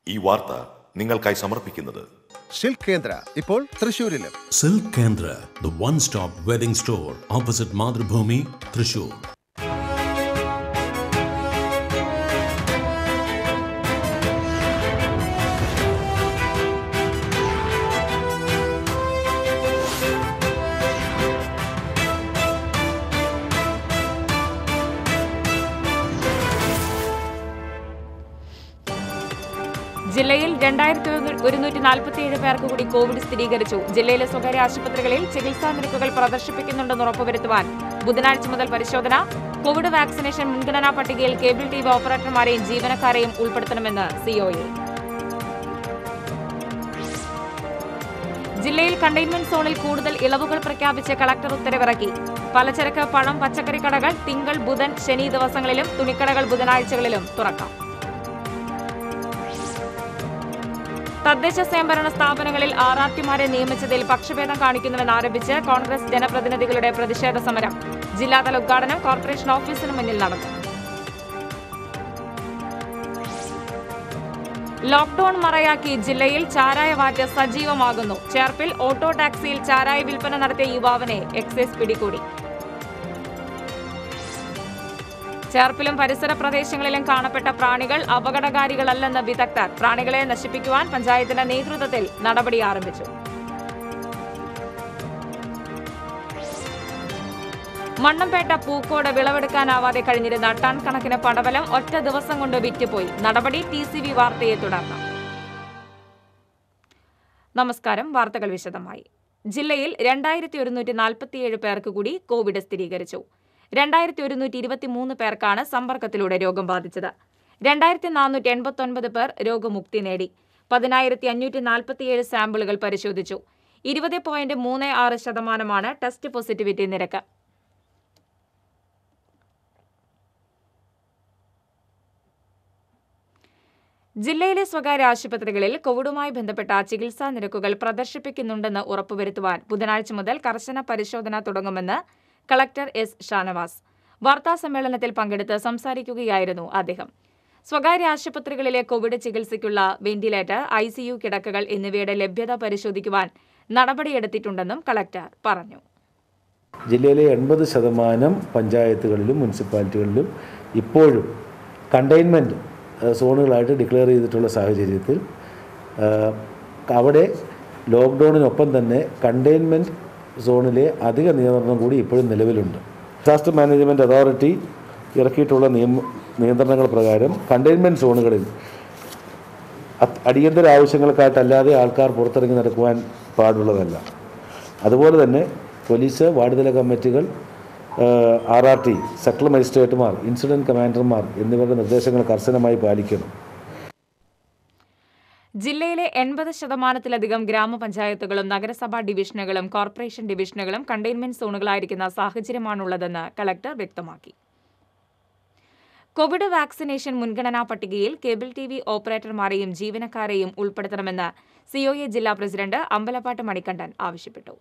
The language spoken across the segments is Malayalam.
ഈ വാർത്ത നിങ്ങൾക്കായി സമർപ്പിക്കുന്നത് സിൽക്ക് കേന്ദ്ര ഇപ്പോൾ തൃശൂരിലും Silk Kendra, the one-stop wedding store opposite Madhubhumi, Trishur. ജില്ലയിൽ രണ്ടായിരത്തി ഒരുന്നൂറ്റി നാൽപ്പത്തിയേഴ് പേർക്ക് കൂടി കോവിഡ് സ്ഥിരീകരിച്ചു ജില്ലയിലെ സ്വകാര്യ ആശുപത്രികളിൽ ചികിത്സാ നിരക്കുകൾ പ്രദർശിപ്പിക്കുന്നുണ്ടെന്ന് ഉറപ്പുവരുത്തുവാൻ ബുധനാഴ്ച മുതൽ പരിശോധന കോവിഡ് വാക്സിനേഷൻ മുൻഗണനാ പട്ടികയിൽ കേബിൾ ടി വി ഓപ്പറേറ്റർമാരെയും ജീവനക്കാരെയും ഉൾപ്പെടുത്തണമെന്ന് സിഒഎ ജില്ലയിൽ കണ്ടെയ്ൻമെന്റ് സോണിൽ കൂടുതൽ ഇളവുകൾ പ്രഖ്യാപിച്ച് കളക്ടർ ഉത്തരവിറക്കി പലചരക്ക് പഴം പച്ചക്കറി കടകൾ തിങ്കൾ ബുധൻ ശനി ദിവസങ്ങളിലും തുണിക്കടകൾ ബുധനാഴ്ചകളിലും തുറക്കാം തദ്ദേശ സ്വയംഭരണ സ്ഥാപനങ്ങളിൽ ആർ ആർ ടിമാരെ നിയമിച്ചതിൽ പക്ഷഭേദം കാണിക്കുന്നുവെന്ന് ആരോപിച്ച് കോൺഗ്രസ് ജനപ്രതിനിധികളുടെ പ്രതിഷേധ സമരം ജില്ലാതല ഉദ്ഘാടനം കോർപ്പറേഷൻ ഓഫീസിന് മുന്നിൽ നടന്നു ലോക്ഡൌൺ മറയാക്കി ജില്ലയിൽ ചാരായ വാറ്റ് സജീവമാകുന്നു ചേർപ്പിൽ ഓട്ടോ ടാക്സിയിൽ ചാരായ വിൽപ്പന നടത്തിയ യുവാവിനെ എക്സൈസ് പിടികൂടി ചേർപ്പിലും പരിസര പ്രദേശങ്ങളിലും കാണപ്പെട്ട പ്രാണികൾ അപകടകാരികളല്ലെന്ന് വിദഗ്ധർ പ്രാണികളെ നശിപ്പിക്കുവാൻ പഞ്ചായത്തിന്റെ നേതൃത്വത്തിൽ നടപടി ആരംഭിച്ചു മണ്ണമ്പേട്ട പൂക്കോട് വിളവെടുക്കാനാവാതെ കഴിഞ്ഞിരുന്ന ടൺ കണക്കിന് പടവലം ഒറ്റ ദിവസം കൊണ്ട് വിറ്റുപോയി നടപടി ടി സി വി വാർത്തയെ തുടർന്ന് നമസ്കാരം വാർത്തകൾ വിശദമായി ജില്ലയിൽ രണ്ടായിരത്തി ഒരുന്നൂറ്റി നാൽപ്പത്തിയേഴ് പേർക്ക് കൂടി കോവിഡ് സ്ഥിരീകരിച്ചു രണ്ടായിരത്തി ഒരുന്നൂറ്റി ഇരുപത്തിമൂന്ന് പേർക്കാണ് സമ്പർക്കത്തിലൂടെ രോഗം ബാധിച്ചത് രണ്ടായിരത്തി നാനൂറ്റി എൺപത്തൊൻപത് പേർ രോഗമുക്തി നേടി പതിനായിരത്തി അഞ്ഞൂറ്റി നാൽപ്പത്തിയേഴ് സാമ്പിളുകൾ പരിശോധിച്ചു ഇരുപത് പോയിന്റ് മൂന്ന് ആറ് ശതമാനമാണ് ടെസ്റ്റ് പോസിറ്റിവിറ്റി നിരക്ക് ജില്ലയിലെ സ്വകാര്യ ആശുപത്രികളിൽ കോവിഡുമായി ബന്ധപ്പെട്ട ചികിത്സാ നിരക്കുകൾ പ്രദർശിപ്പിക്കുന്നുണ്ടെന്ന് ഉറപ്പുവരുത്തുവാൻ ബുധനാഴ്ച മുതൽ കർശന പരിശോധന തുടങ്ങുമെന്ന് കളക്ടർ എസ് ഷാനവാസ് വാർത്താ സമ്മേളനത്തിൽ പങ്കെടുത്ത് സംസാരിക്കുകയായിരുന്നു അദ്ദേഹം സ്വകാര്യ ആശുപത്രികളിലെ കോവിഡ് ചികിത്സയ്ക്കുള്ള വെന്റിലേറ്റർ ഐ സിയു കിടക്കകൾ എന്നിവയുടെ ലഭ്യത പരിശോധിക്കുവാൻ നടപടിയെടുത്തിട്ടുണ്ടെന്നും കളക്ടർ പറഞ്ഞു ജില്ലയിലെ എൺപത് ശതമാനം പഞ്ചായത്തുകളിലും മുനിസിപ്പാലിറ്റികളിലും ഇപ്പോഴും കണ്ടെയ്ൻമെൻറ്റ് സോണുകളായിട്ട് ഡിക്ലെയർ ചെയ്തിട്ടുള്ള സാഹചര്യത്തിൽ ആ, അവിടെ ലോക്ക്ഡൗണിനൊപ്പം തന്നെ കണ്ടെയ്ൻമെൻറ്റ് സോണിലെ അധിക നിയന്ത്രണം കൂടി ഇപ്പോഴും നിലവിലുണ്ട് ഡിസാസ്റ്റർ മാനേജ്മെൻറ്റ് അതോറിറ്റി ഇറക്കിയിട്ടുള്ള നിയമ നിയന്ത്രണങ്ങൾ പ്രകാരം കണ്ടെയ്ൻമെൻറ്റ് സോണുകളിൽ അത് അടിയന്തര ആവശ്യങ്ങൾക്കായിട്ടല്ലാതെ ആൾക്കാർ പുറത്തിറങ്ങി നടക്കുവാൻ പാടുള്ളതല്ല അതുപോലെ തന്നെ പോലീസ് വാർഡുതല കമ്മിറ്റികൾ ആർ ആർ ടി സെക്ടർ മജിസ്ട്രേറ്റുമാർ ഇൻസിഡൻറ്റ് കമാൻഡർമാർ എന്നിവരുടെ നിർദ്ദേശങ്ങൾ കർശനമായി പാലിക്കണം ജില്ലയിലെ എൺപത് ശതമാനത്തിലധികം ഗ്രാമപഞ്ചായത്തുകളും നഗരസഭാ ഡിവിഷനുകളും കോർപ്പറേഷൻ ഡിവിഷനുകളും കണ്ടെയ്ൻമെന്റ് സോണുകളായിരിക്കുന്ന സാഹചര്യമാണുള്ളതെന്ന് കളക്ടർ വ്യക്തമാക്കി കോവിഡ് വാക്സിനേഷൻ മുൻഗണനാ പട്ടികയിൽ കേബിൾ ടി വി ഓപ്പറേറ്റർമാരെയും ജീവനക്കാരെയും ഉൾപ്പെടുത്തണമെന്ന് സിഒഎ ജില്ലാ പ്രസിഡന്റ് അമ്പലപ്പാട്ട് മണികണ്ഠൻ ആവശ്യപ്പെട്ടു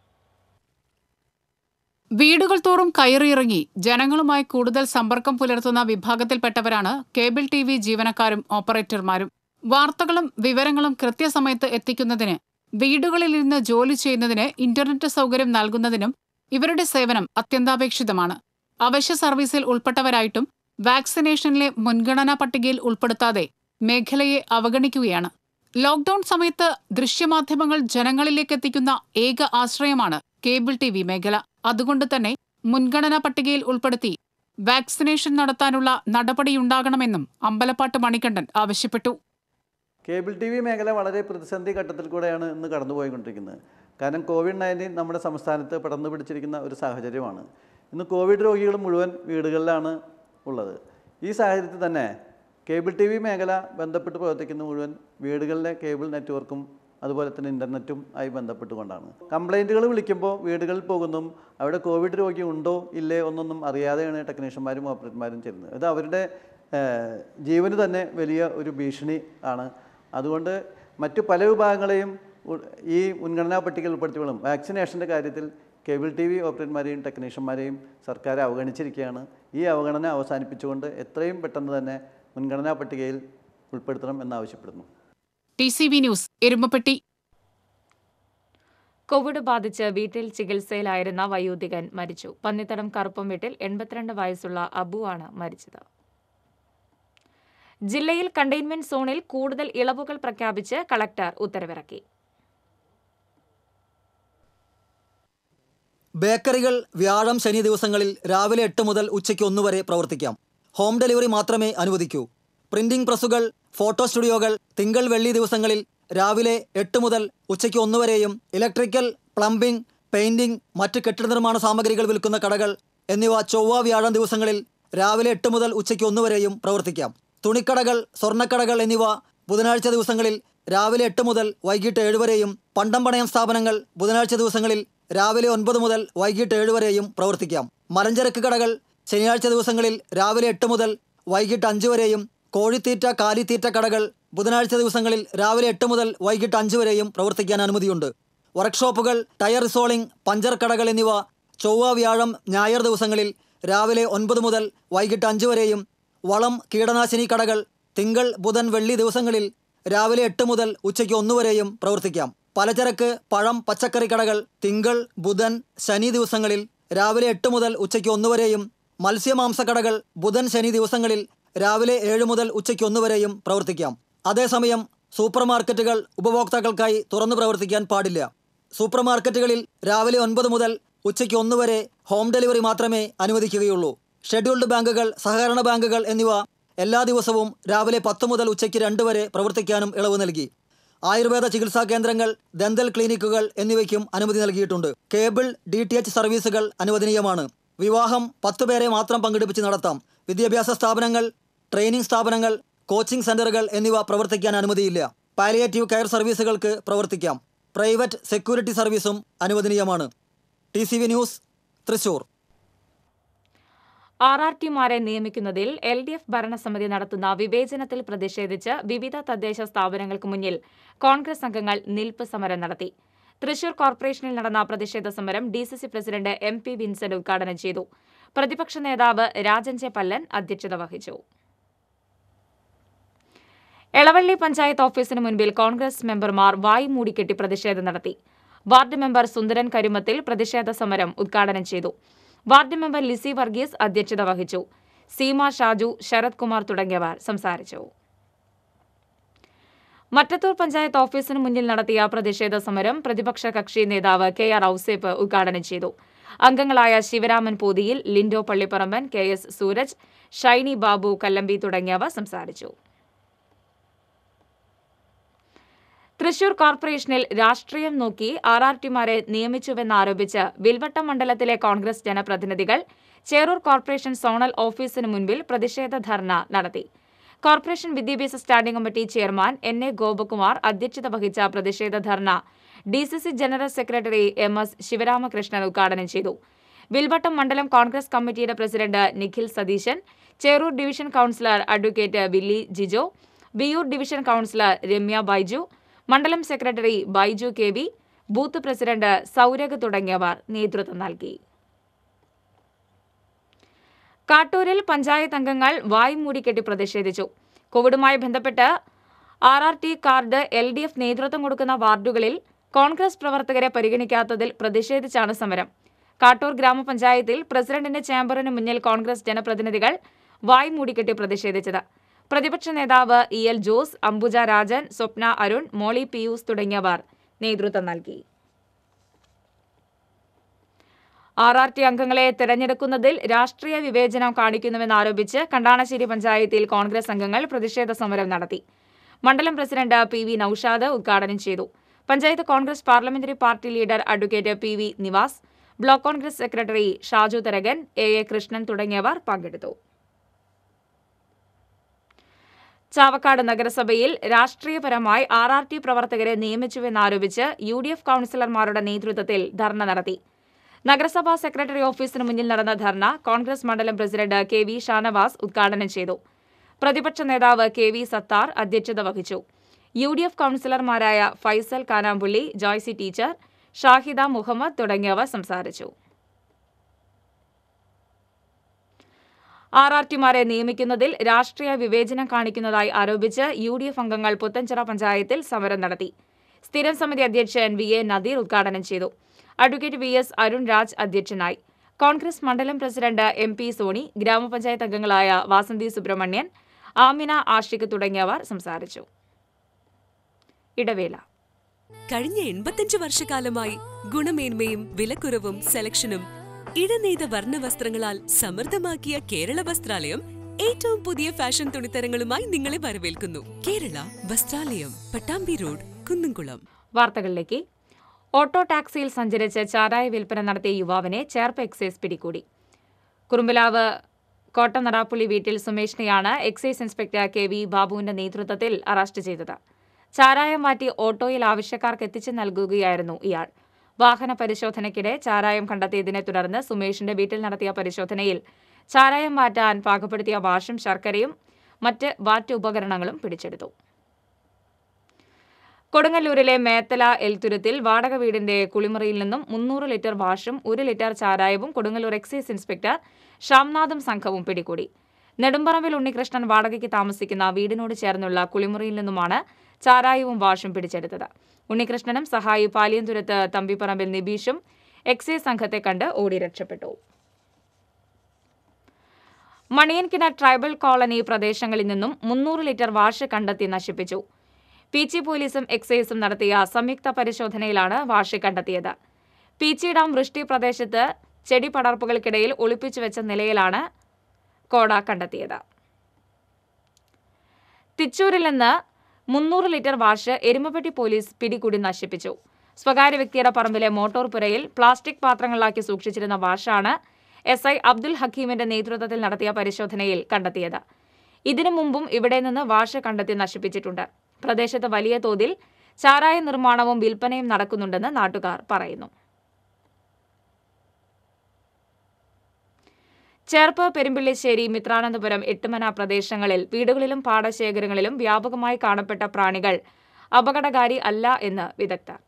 വീടുകൾ തോറും കയറിയിറങ്ങി ജനങ്ങളുമായി കൂടുതൽ സമ്പർക്കം പുലർത്തുന്ന വിഭാഗത്തിൽപ്പെട്ടവരാണ് കേബിൾ ടി വി ജീവനക്കാരും ഓപ്പറേറ്റർമാരും വാർത്തകളും വിവരങ്ങളും കൃത്യസമയത്ത് എത്തിക്കുന്നതിന് വീടുകളിലിരുന്ന് ജോലി ചെയ്യുന്നതിന് ഇന്റർനെറ്റ് സൗകര്യം നൽകുന്നതിനും ഇവരുടെ സേവനം അത്യന്താപേക്ഷിതമാണ് അവശ്യ സർവീസിൽ ഉൾപ്പെട്ടവരായിട്ടും വാക്സിനേഷനിലെ മുൻഗണനാ പട്ടികയിൽ ഉൾപ്പെടുത്താതെ മേഖലയെ അവഗണിക്കുകയാണ് ലോക്ഡൌൺ സമയത്ത് ദൃശ്യമാധ്യമങ്ങൾ ജനങ്ങളിലേക്ക് എത്തിക്കുന്ന ഏക ആശ്രയമാണ് കേബിൾ ടി വി മേഖല അതുകൊണ്ട് തന്നെ മുൻഗണനാ പട്ടികയിൽ ഉൾപ്പെടുത്തി വാക്സിനേഷൻ നടത്താനുള്ള നടപടിയുണ്ടാകണമെന്നും അമ്പലപ്പാട്ട് മണികണ്ഠൻ ആവശ്യപ്പെട്ടു കേബിൾ ടി വി മേഖല വളരെ പ്രതിസന്ധി ഘട്ടത്തിൽ കൂടെയാണ് ഇന്ന് കടന്നുപോയിക്കൊണ്ടിരിക്കുന്നത് കാരണം കോവിഡ് നയൻറ്റീൻ നമ്മുടെ സംസ്ഥാനത്ത് പടർന്നു പിടിച്ചിരിക്കുന്ന ഒരു സാഹചര്യമാണ് ഇന്ന് കോവിഡ് രോഗികൾ മുഴുവൻ വീടുകളിലാണ് ഉള്ളത് ഈ സാഹചര്യത്തിൽ തന്നെ കേബിൾ ടി വി മേഖല ബന്ധപ്പെട്ട് പ്രവർത്തിക്കുന്ന മുഴുവൻ വീടുകളിലെ കേബിൾ നെറ്റ്വർക്കും അതുപോലെ തന്നെ ഇൻ്റർനെറ്റും ആയി ബന്ധപ്പെട്ടുകൊണ്ടാണ് കംപ്ലൈൻറ്റുകൾ വിളിക്കുമ്പോൾ വീടുകളിൽ പോകുന്നതും അവിടെ കോവിഡ് രോഗി ഉണ്ടോ ഇല്ലേ എന്നൊന്നും അറിയാതെയാണ് ടെക്നീഷ്യന്മാരും ഓപ്പറേറ്റർമാരും ചെയ്യുന്നത് ഇത് അവരുടെ ഏഹ്, ജീവന് തന്നെ വലിയ ഒരു ഭീഷണി ആണ് അതുകൊണ്ട് മറ്റു പല വിഭാഗങ്ങളെയും ഉ- ഈ മുൻഗണനാ പട്ടികയിൽ ഉൾപ്പെടുത്തിയോളും വാക്സിനേഷൻ്റെ കാര്യത്തിൽ കേബിൾ ടി വി ഓപ്പറേറ്റർമാരെയും ടെക്നീഷ്യന്മാരെയും സർക്കാർ അവഗണിച്ചിരിക്കുകയാണ് ഈ അവഗണന അവസാനിപ്പിച്ചുകൊണ്ട് എത്രയും പെട്ടെന്ന് തന്നെ മുൻഗണനാ പട്ടികയിൽ ഉൾപ്പെടുത്തണം എന്നാവശ്യപ്പെടുന്നു T C V news Erumapetty Covid ബാധിച്ച് വീട്ടിൽ ചികിത്സയിലായിരുന്ന വയോധികൻ മരിച്ചു പന്നിത്തടം കറുപ്പം വീട്ടിൽ എൺപത്തിരണ്ട് വയസ്സുള്ള അബു ആണ് മരിച്ചത് ജില്ലയിൽ കണ്ടെയ്ൻമെന്റ് സോണിൽ കൂടുതൽ ഇളവുകൾ പ്രഖ്യാപിച്ച് കളക്ടർ ഉത്തരവിറക്കി ബേക്കറികൾ വ്യാഴം ശനി ദിവസങ്ങളിൽ രാവിലെ എട്ട് മുതൽ ഉച്ചയ്ക്ക് ഒന്ന് വരെ പ്രവർത്തിക്കാം ഹോം ഡെലിവറി മാത്രമേ അനുവദിക്കൂ പ്രിന്റിംഗ് പ്രസ്സുകൾ ഫോട്ടോ സ്റ്റുഡിയോകൾ തിങ്കൾ വെള്ളി ദിവസങ്ങളിൽ രാവിലെ എട്ട് മുതൽ ഉച്ചയ്ക്ക് ഒന്ന് വരെയും ഇലക്ട്രിക്കൽ പ്ലംബിംഗ് പെയിന്റിംഗ് മറ്റ് കെട്ടിട നിർമ്മാണ സാമഗ്രികൾ വിൽക്കുന്ന കടകൾ എന്നിവ ചൊവ്വ വ്യാഴം ദിവസങ്ങളിൽ രാവിലെ എട്ട് മുതൽ ഉച്ചയ്ക്ക് ഒന്ന് വരെയും പ്രവർത്തിക്കാം തുണിക്കടകൾ സ്വർണ്ണക്കടകൾ എന്നിവ ബുധനാഴ്ച ദിവസങ്ങളിൽ രാവിലെ എട്ട് മുതൽ വൈകിട്ട് ഏഴ് വരെയും പണ്ടം പണയം സ്ഥാപനങ്ങൾ ബുധനാഴ്ച ദിവസങ്ങളിൽ രാവിലെ ഒൻപത് മുതൽ വൈകിട്ട് ഏഴ് വരെയും പ്രവർത്തിക്കാം മലഞ്ചരക്ക് കടകൾ ശനിയാഴ്ച ദിവസങ്ങളിൽ രാവിലെ എട്ട് മുതൽ വൈകിട്ട് അഞ്ച് വരെയും കോഴിത്തീറ്റ കാലിത്തീറ്റ കടകൾ ബുധനാഴ്ച ദിവസങ്ങളിൽ രാവിലെ എട്ട് മുതൽ വൈകിട്ട് അഞ്ച് വരെയും പ്രവർത്തിക്കാൻ അനുമതിയുണ്ട് വർക്ക്ഷോപ്പുകൾ ടയർ റിസോളിംഗ് പഞ്ചർ കടകൾ എന്നിവ ചൊവ്വ വ്യാഴം ഞായർ ദിവസങ്ങളിൽ രാവിലെ ഒൻപത് മുതൽ വൈകിട്ട് അഞ്ച് വരെയും വളം കീടനാശിനി കടകൾ തിങ്കൾ ബുധൻ വെള്ളി ദിവസങ്ങളിൽ രാവിലെ എട്ട് മുതൽ ഉച്ചയ്ക്ക് ഒന്ന് വരെയും പ്രവർത്തിക്കാം പലചരക്ക് പഴം പച്ചക്കറി കടകൾ തിങ്കൾ ബുധൻ ശനി ദിവസങ്ങളിൽ രാവിലെ എട്ട് മുതൽ ഉച്ചയ്ക്ക് ഒന്ന് വരെയും മത്സ്യമാംസ കടകൾ ബുധൻ ശനി ദിവസങ്ങളിൽ രാവിലെ ഏഴ് മുതൽ ഉച്ചയ്ക്ക് ഒന്ന് വരെയും പ്രവർത്തിക്കാം അതേസമയം സൂപ്പർ മാർക്കറ്റുകൾ ഉപഭോക്താക്കൾക്കായി തുറന്നു പ്രവർത്തിക്കാൻ പാടില്ല സൂപ്പർ മാർക്കറ്റുകളിൽ രാവിലെ ഒൻപത് മുതൽ ഉച്ചയ്ക്ക് ഒന്ന് വരെ ഹോം ഡെലിവറി മാത്രമേ അനുവദിക്കുകയുള്ളൂ ഷെഡ്യൂൾഡ് ബാങ്കുകൾ സഹകരണ ബാങ്കുകൾ എന്നിവ എല്ലാ ദിവസവും രാവിലെ പത്ത് മുതൽ ഉച്ചയ്ക്ക് രണ്ട് വരെ പ്രവർത്തിക്കാനും ഇളവ് നൽകി ആയുർവേദ ചികിത്സാ കേന്ദ്രങ്ങൾ ദന്തൽ ക്ലിനിക്കുകൾ എന്നിവയ്ക്കും അനുമതി നൽകിയിട്ടുണ്ട് കേബിൾ ഡി ടി എച്ച് സർവീസുകൾ അനുവദനീയമാണ് വിവാഹം പത്ത് പേരെ മാത്രം പങ്കെടുപ്പിച്ച് നടത്താം വിദ്യാഭ്യാസ സ്ഥാപനങ്ങൾ ട്രെയിനിംഗ് സ്ഥാപനങ്ങൾ കോച്ചിംഗ് സെന്ററുകൾ എന്നിവ പ്രവർത്തിക്കാൻ അനുമതിയില്ല പാലിയേറ്റീവ് കെയർ സർവീസുകൾക്ക് പ്രവർത്തിക്കാം പ്രൈവറ്റ് സെക്യൂരിറ്റി സർവീസും അനുവദനീയമാണ് T C V news Thrissur R R ടിമാരെ നിയമിക്കുന്നതിൽ എൽ ഡി എഫ് ഭരണസമിതി നടത്തുന്ന വിവേചനത്തിൽ പ്രതിഷേധിച്ച് വിവിധ തദ്ദേശ സ്ഥാപനങ്ങൾക്ക് മുന്നിൽ കോൺഗ്രസ് അംഗങ്ങൾ നിൽപ്പ് സമരം നടത്തി തൃശൂർ കോർപ്പറേഷനിൽ നടന്ന പ്രതിഷേധ സമരം D C C president M P Vincent ഉദ്ഘാടനം ചെയ്തു പ്രതിപക്ഷ നേതാവ് രാജൻ ജെ പല്ലൻ അധ്യക്ഷത വഹിച്ചു എളവള്ളി പഞ്ചായത്ത് ഓഫീസിന് മുൻപിൽ കോൺഗ്രസ് മെമ്പർമാർ വായ് മൂടിക്കെട്ടി പ്രതിഷേധം നടത്തി വാർഡ് മെമ്പർ സുന്ദരൻ കരുമത്തിൽ പ്രതിഷേധ സമരം ഉദ്ഘാടനം ചെയ്തു വാർഡ് മെമ്പർ ലിസി വർഗീസ് അധ്യക്ഷത വഹിച്ചു സീമ ഷാജു ശരത് കുമാർ തുടങ്ങിയവർ സംസാരിച്ചു മറ്റത്തൂർ പഞ്ചായത്ത് ഓഫീസിന് മുന്നിൽ നടത്തിയ പ്രതിഷേധ സമരം പ്രതിപക്ഷ കക്ഷി നേതാവ് കെ ആർ ഔസേപ്പ് ഉദ്ഘാടനം ചെയ്തു അംഗങ്ങളായ ശിവരാമൻ പോതിയിൽ ലിൻഡോ പള്ളിപ്പറമ്പൻ കെ എസ് സൂരജ് ഷൈനി ബാബു കല്ലമ്പി തുടങ്ങിയവർ സംസാരിച്ചു തൃശൂർ കോർപ്പറേഷനിൽ രാഷ്ട്രീയം നോക്കി ആർ ആർ ടിമാരെ നിയമിച്ചുവെന്നാരോപിച്ച് വിൽവട്ടം മണ്ഡലത്തിലെ കോൺഗ്രസ് ജനപ്രതിനിധികൾ ചേറൂർ കോർപ്പറേഷൻ സോണൽ ഓഫീസിന് മുൻപിൽ പ്രതിഷേധ ധർണ നടത്തി കോർപ്പറേഷൻ വിദ്യാഭ്യാസ standing committee chairman N A Gopakumar അധ്യക്ഷത വഹിച്ച പ്രതിഷേധ dharna D C C general secretary M S Sivaramakrishnan ഉദ്ഘാടനം ചെയ്തു വിൽവട്ടം മണ്ഡലം കോൺഗ്രസ് കമ്മിറ്റിയുടെ president Nikhil Satheesan Cherur division councillor advocate Willy Jijo Viyyur division councillor Ramya Baiju മണ്ഡലം secretary Baiju K V booth president Saurag തുടങ്ങിയവർ നേതൃത്വം നൽകി കാട്ടൂരിൽ പഞ്ചായത്ത് അംഗങ്ങൾ വായ് മൂടിക്കെട്ടി പ്രതിഷേധിച്ചു കോവിഡുമായി ബന്ധപ്പെട്ട് R R T card L D F നേതൃത്വം കൊടുക്കുന്ന വാർഡുകളിൽ കോൺഗ്രസ് പ്രവർത്തകരെ പരിഗണിക്കാത്തതിൽ പ്രതിഷേധിച്ചാണ് സമരം കാട്ടൂർ ഗ്രാമപഞ്ചായത്തിൽ പ്രസിഡന്റിന്റെ ചേംബറിന് മുന്നിൽ കോൺഗ്രസ് ജനപ്രതിനിധികൾ വായ് മൂടിക്കെട്ടി പ്രതിഷേധിച്ചത് പ്രതിപക്ഷ നേതാവ് ഇ എൽ ജോസ് അംബുജ രാജൻ സ്വപ്ന അരുൺ മോളി പിയൂസ് തുടങ്ങിയവർ നേതൃത്വം നൽകി ആർ ആർ ടി അംഗങ്ങളെ തെരഞ്ഞെടുക്കുന്നതിൽ രാഷ്ട്രീയ വിവേചനം കാണിക്കുന്നുവെന്നാരോപിച്ച് കണ്ടാണശ്ശേരി പഞ്ചായത്തിൽ കോൺഗ്രസ് അംഗങ്ങൾ പ്രതിഷേധ സമരം നടത്തി മണ്ഡലം പ്രസിഡന്റ് പി വി നൌഷാദ് ഉദ്ഘാടനം ചെയ്തു panchayat Congress parliamentary party leader advocate P V Nivas block Congress secretary Shaju Tharakan A A Krishnan തുടങ്ങിയവർ പങ്കെടുത്തു ചാവക്കാട് നഗരസഭയിൽ രാഷ്ട്രീയപരമായി ആർ ആർ ടി പ്രവർത്തകരെ നിയമിച്ചുവെന്നാരോപിച്ച് യു ഡി എഫ് കൌൺസിലർമാരുടെ നേതൃത്വത്തിൽ ധർണ നടത്തി നഗരസഭാ സെക്രട്ടറി ഓഫീസിന് മുന്നിൽ നടന്ന ധർണ കോൺഗ്രസ് മണ്ഡലം പ്രസിഡന്റ് കെ വി ഷാനവാസ് ഉദ്ഘാടനം ചെയ്തു പ്രതിപക്ഷ നേതാവ് കെ വി സത്താർ അധ്യക്ഷത വഹിച്ചു യു ഡി എഫ് കൌൺസിലർമാരായ ഫൈസൽ കാനാമ്പുള്ളി ജോയ്സി ടീച്ചർ ഷാഹിദ മുഹമ്മദ് തുടങ്ങിയവർ സംസാരിച്ചു ആർ ആർ ടിമാരെ നിയമിക്കുന്നതിൽ രാഷ്ട്രീയ വിവേചനം കാണിക്കുന്നതായി ആരോപിച്ച് യു ഡി എഫ് അംഗങ്ങൾ പുത്തഞ്ചിറ പഞ്ചായത്തിൽ സമരം നടത്തി സ്ഥിരം സമിതി അധ്യക്ഷൻ വി എ നദീർ ഉദ്ഘാടനം ചെയ്തു advocate V S Arun Raj അധ്യക്ഷനായി കോൺഗ്രസ് മണ്ഡലം പ്രസിഡന്റ് എം പി സോണി ഗ്രാമപഞ്ചായത്ത് അംഗങ്ങളായ വാസന്തി സുബ്രഹ്മണ്യൻ ആമിന ആഷിഖ് തുടങ്ങിയവർ സംസാരിച്ചു ഇടവേള കഴിഞ്ഞ എൺപത്തഞ്ച് വർഷക്കാലമായി ഗുണമേന്മയും വിലക്കുറവും സെലക്ഷനും ഇടനെയ്ത വർണ്ണ വസ്ത്രങ്ങളാൽ സമൃദ്ധമാക്കിയ കേരള വസ്ത്രാലയം ഏറ്റവും പുതിയ ഫാഷൻ തുണിത്തരങ്ങളുമായി നിങ്ങളെ വരവേൽക്കുന്നു കേരള വസ്ത്രാലയം പട്ടാമ്പി റോഡ് കുന്നംകുളം വാർത്തകളിലേക്ക് ഓട്ടോ ടാക്സിയിൽ സഞ്ചരിച്ച് ചാരായ വിൽപ്പന നടത്തിയ യുവാവിനെ ചേർപ്പ് എക്സൈസ് പിടികൂടി കുറുമ്പലാവ് കോട്ടനറാപ്പുള്ളി വീട്ടിൽ സുമേഷിനെയാണ് എക്സൈസ് ഇൻസ്പെക്ടർ കെ വി ബാബുവിന്റെ നേതൃത്വത്തിൽ അറസ്റ്റ് ചെയ്തത് ചാരായം മാറ്റി ഓട്ടോയിൽ ആവശ്യക്കാർക്ക് എത്തിച്ചു നൽകുകയായിരുന്നു ഇയാൾ വാഹന പരിശോധനയ്ക്കിടെ ചാരായം കണ്ടെത്തിയതിനെ തുടർന്ന് സുമേഷിന്റെ വീട്ടിൽ നടത്തിയ പരിശോധനയിൽ ചാരായം മാറ്റാൻ പാകപ്പെടുത്തിയ വാഷും ശർക്കരയും മറ്റ് വാറ്റ് ഉപകരണങ്ങളും പിടിച്ചെടുത്തു കൊടുങ്ങല്ലൂരിലെ മേത്തല എൽത്തുരുത്തിൽ വാടക വീടിന്റെ കുളിമുറിയിൽ നിന്നും മുന്നൂറ് ലിറ്റർ വാഷും ഒരു ലിറ്റർ ചാരായവും കൊടുങ്ങല്ലൂർ എക്സൈസ് ഇൻസ്പെക്ടർ ശ്യാംനാഥും സംഘവും പിടികൂടി നെടുമ്പറമ്പിൽ ഉണ്ണികൃഷ്ണൻ വാടകയ്ക്ക് താമസിക്കുന്ന വീടിനോട് ചേർന്നുള്ള കുളിമുറിയിൽ നിന്നുമാണ് ചാരായവും വാഷും പിടിച്ചെടുത്തത് ഉണ്ണികൃഷ്ണനും സഹായി പാലിയന്തുരത്ത് തമ്പിപ്പറമ്പിൽ നിബീഷും എക്സൈസ് സംഘത്തെ കണ്ട് ഓടി രക്ഷപ്പെട്ടു മണിയൻകിണ ട്രൈബൽ കോളനി പ്രദേശങ്ങളിൽ നിന്നും മുന്നൂറ് ലിറ്റർ വാഷ് കണ്ടെത്തി നശിപ്പിച്ചു പീച്ചി പോലീസും എക്സൈസും നടത്തിയ സംയുക്ത പരിശോധനയിലാണ് വാഷ് കണ്ടെത്തിയത് പീച്ചി ഡാം വൃഷ്ടി പ്രദേശത്ത് ചെടി പടർപ്പുകൾക്കിടയിൽ ഒളിപ്പിച്ചു വെച്ച നിലയിലാണ് കോട കണ്ടെത്തിയത് തിച്ചൂരിൽ നിന്ന് മുന്നൂറ് ലിറ്റർ വാഷ് എരുമപ്പെട്ടി പോലീസ് പിടികൂടി നശിപ്പിച്ചു സ്വകാര്യ വ്യക്തിയുടെ പറമ്പിലെ മോട്ടോർ പുരയിൽ പ്ലാസ്റ്റിക് പാത്രങ്ങളിലാക്കി സൂക്ഷിച്ചിരുന്ന വാഷാണ് എസ് ഐ അബ്ദുൽ ഹക്കീമിന്റെ നേതൃത്വത്തിൽ നടത്തിയ പരിശോധനയിൽ കണ്ടെത്തിയത് ഇതിനു മുമ്പും ഇവിടെ നിന്ന് വാഷ് കണ്ടെത്തി നശിപ്പിച്ചിട്ടുണ്ട് പ്രദേശത്ത് വലിയ തോതിൽ ചാരായ നിർമ്മാണവും വിൽപ്പനയും നടക്കുന്നുണ്ടെന്ന് നാട്ടുകാർ പറയുന്നു ചേർപ്പ് പെരുമ്പിള്ളിശ്ശേരി മിത്രാനന്തപുരം എട്ടുമന പ്രദേശങ്ങളിൽ വീടുകളിലും പാടശേഖരങ്ങളിലും വ്യാപകമായി കാണപ്പെട്ട പ്രാണികൾ അപകടകാരി അല്ല എന്ന് വിദഗ്ധർ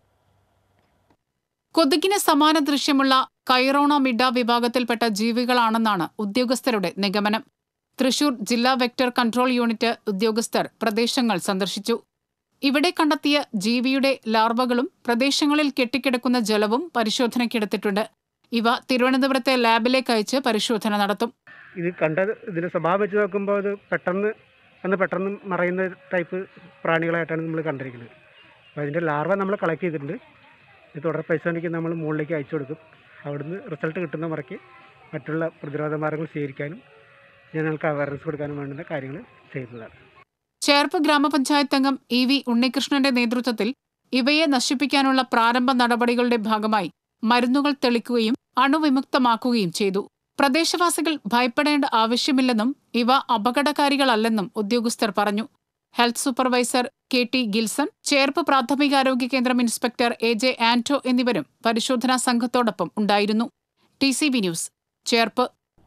കൊതുകിന് സമാന ദൃശ്യമുള്ള കൈറോണ മിഡ വിഭാഗത്തിൽപ്പെട്ട ജീവികളാണെന്നാണ് ഉദ്യോഗസ്ഥരുടെ നിഗമനം തൃശൂർ ജില്ലാ വെക്ടർ കൺട്രോൾ യൂണിറ്റ് ഉദ്യോഗസ്ഥർ പ്രദേശങ്ങൾ സന്ദർശിച്ചു ഇവിടെ കണ്ടെത്തിയ ജീവിയുടെ ലാർവകളും പ്രദേശങ്ങളിൽ കെട്ടിക്കിടക്കുന്ന ജലവും പരിശോധനയ്ക്കെടുത്തിട്ടുണ്ട് ഇവ തിരുവനന്തപുരത്തെ ലാബിലേക്ക് അയച്ച് പരിശോധന നടത്തും ഇത് കണ്ടത് ഇതിൻ്റെ സ്വഭാവം വെച്ച് നോക്കുമ്പോൾ ഇത് പെട്ടെന്ന് അന്ന് പെട്ടെന്ന് മറയുന്ന ടൈപ്പ് പ്രാണികളായിട്ടാണ് നമ്മൾ കണ്ടിരിക്കുന്നത് അപ്പോൾ അതിൻ്റെ ലാർവ നമ്മൾ കളക്ട് ചെയ്തിട്ടുണ്ട് ഇത് തുടർ പരിശോധനയ്ക്ക് നമ്മൾ മുകളിലേക്ക് അയച്ചു കൊടുക്കും അവിടുന്ന് റിസൾട്ട് കിട്ടുന്ന മുറയ്ക്ക് മറ്റുള്ള പ്രതിരോധ മാർഗങ്ങൾ സ്വീകരിക്കാനും ജനങ്ങൾക്ക് അവയർനെസ് കൊടുക്കാനും വേണ്ടുന്ന കാര്യങ്ങൾ ചെയ്യുന്നതാണ് ചേർപ്പ് ഗ്രാമപഞ്ചായത്ത് അംഗം ഇ വി ഉണ്ണികൃഷ്ണന്റെ നേതൃത്വത്തിൽ ഇവയെ നശിപ്പിക്കാനുള്ള പ്രാരംഭ നടപടികളുടെ ഭാഗമായി മരുന്നുകൾ തെളിക്കുകയും അണുവിമുക്തമാക്കുകയും ചെയ്തു പ്രദേശവാസികൾ ഭയപ്പെടേണ്ട ആവശ്യമില്ലെന്നും ഇവ അപകടകാരികളല്ലെന്നും ഉദ്യോഗസ്ഥർ പറഞ്ഞു health supervisor K T Gilson Cherpu പ്രാഥമികാരോഗ്യ കേന്ദ്രം ഇൻസ്പെക്ടർ എ ജെ ആന്റോ എന്നിവരും പരിശോധനാ സംഘത്തോടൊപ്പം ഉണ്ടായിരുന്നു T C B news Cherpu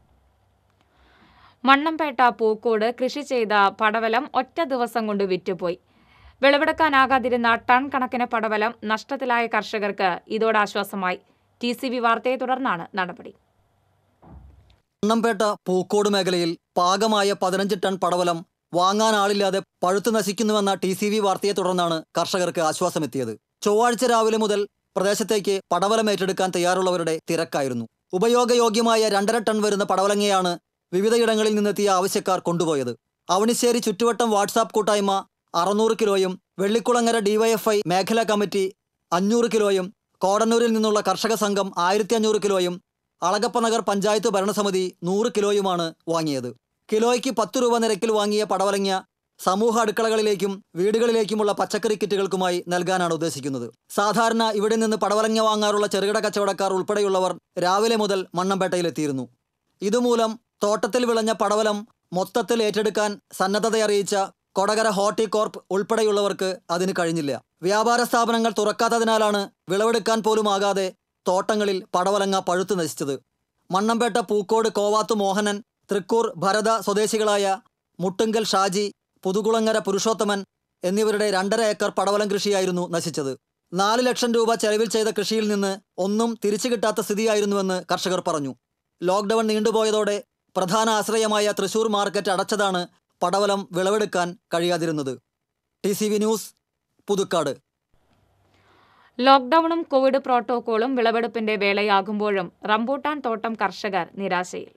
Mannampetta Pookode കൃഷി ചെയ്ത പടവലം ഒറ്റ ദിവസം കൊണ്ട് വിറ്റുപോയി വിളവെടുക്കാനാകാതിരുന്ന ടൺ കണക്കിന് പടവലം നഷ്ടത്തിലായ കർഷകർക്ക് ഇതോടെ ആശ്വാസമായി ടി സി ബി വാർത്തയെ തുടർന്നാണ് നടപടി മണ്ണമ്പേട്ട പൂക്കോട് മേഖലയിൽ പാകമായ പതിനഞ്ച് ടൺ പടവലം വാങ്ങാൻ ആളില്ലാതെ പഴുത്തു നശിക്കുന്നുവെന്ന ടി സി വി വാർത്തയെ തുടർന്നാണ് കർഷകർക്ക് ആശ്വാസമെത്തിയത് ചൊവ്വാഴ്ച രാവിലെ മുതൽ പ്രദേശത്തേക്ക് പടവലം ഏറ്റെടുക്കാൻ തയ്യാറുള്ളവരുടെ തിരക്കായിരുന്നു ഉപയോഗയോഗ്യമായ രണ്ടര ടൺ വരുന്ന പടവലങ്ങയാണ് വിവിധയിടങ്ങളിൽ നിന്നെത്തിയ ആവശ്യക്കാർ കൊണ്ടുപോയത് അവണിശ്ശേരി ചുറ്റുവട്ടം വാട്സാപ്പ് കൂട്ടായ്മ അറുന്നൂറ് കിലോയും വെള്ളിക്കുളങ്ങര ഡിവൈഎഫ്ഐ മേഖലാ കമ്മിറ്റി അഞ്ഞൂറ് കിലോയും കോടന്നൂരിൽ നിന്നുള്ള കർഷക സംഘം ആയിരത്തി അഞ്ഞൂറ് കിലോയും അളഗപ്പനഗർ പഞ്ചായത്ത് ഭരണസമിതി നൂറ് കിലോയുമാണ് വാങ്ങിയത് കിലോയ്ക്ക് പത്ത് രൂപ നിരക്കിൽ വാങ്ങിയ പടവലങ്ങ സമൂഹ അടുക്കളകളിലേക്കും വീടുകളിലേക്കുമുള്ള പച്ചക്കറി കിറ്റുകൾക്കുമായി നൽകാനാണ് ഉദ്ദേശിക്കുന്നത് സാധാരണ ഇവിടെ നിന്ന് പടവലങ്ങ വാങ്ങാറുള്ള ചെറുകിട കച്ചവടക്കാർ ഉൾപ്പെടെയുള്ളവർ രാവിലെ മുതൽ മണ്ണമ്പേട്ടയിലെത്തിയിരുന്നു ഇതുമൂലം തോട്ടത്തിൽ വിളഞ്ഞ പടവലം മൊത്തത്തിൽ ഏറ്റെടുക്കാൻ സന്നദ്ധത അറിയിച്ച കൊടകര ഹോർട്ടികോർപ്പ് ഉൾപ്പെടെയുള്ളവർക്ക് അതിന് കഴിഞ്ഞില്ല വ്യാപാര സ്ഥാപനങ്ങൾ തുറക്കാത്തതിനാലാണ് വിളവെടുക്കാൻ പോലും ആകാതെ തോട്ടങ്ങളിൽ പടവലങ്ങ പഴുത്തു നശിച്ചത് മണ്ണമ്പേട്ട പൂക്കോട് കോവാത്തു മോഹനൻ തൃക്കൂർ ഭരത സ്വദേശികളായ മുട്ടുങ്കൽ ഷാജി പുതുകുളങ്ങര പുരുഷോത്തമൻ എന്നിവരുടെ രണ്ടര ഏക്കർ പടവലം കൃഷിയായിരുന്നു നശിച്ചത് നാല് ലക്ഷം രൂപ ചെലവിൽ ചെയ്ത കൃഷിയിൽ നിന്ന് ഒന്നും തിരിച്ചു കിട്ടാത്ത സ്ഥിതിയായിരുന്നുവെന്ന് കർഷകർ പറഞ്ഞു ലോക്ക്ഡൌൺ നീണ്ടുപോയതോടെ പ്രധാന ആശ്രയമായ തൃശൂർ മാർക്കറ്റ് അടച്ചതാണ് പടവലം വിളവെടുക്കാൻ കഴിയാതിരുന്നത് T C V news Puthukkad ലോക്ഡൌണും കോവിഡ് പ്രോട്ടോകോളും വിളവെടുപ്പിന്റെ വേളയാകുമ്പോഴും റംബൂട്ടാൻ തോട്ടം കർഷകർ നിരാശയിൽ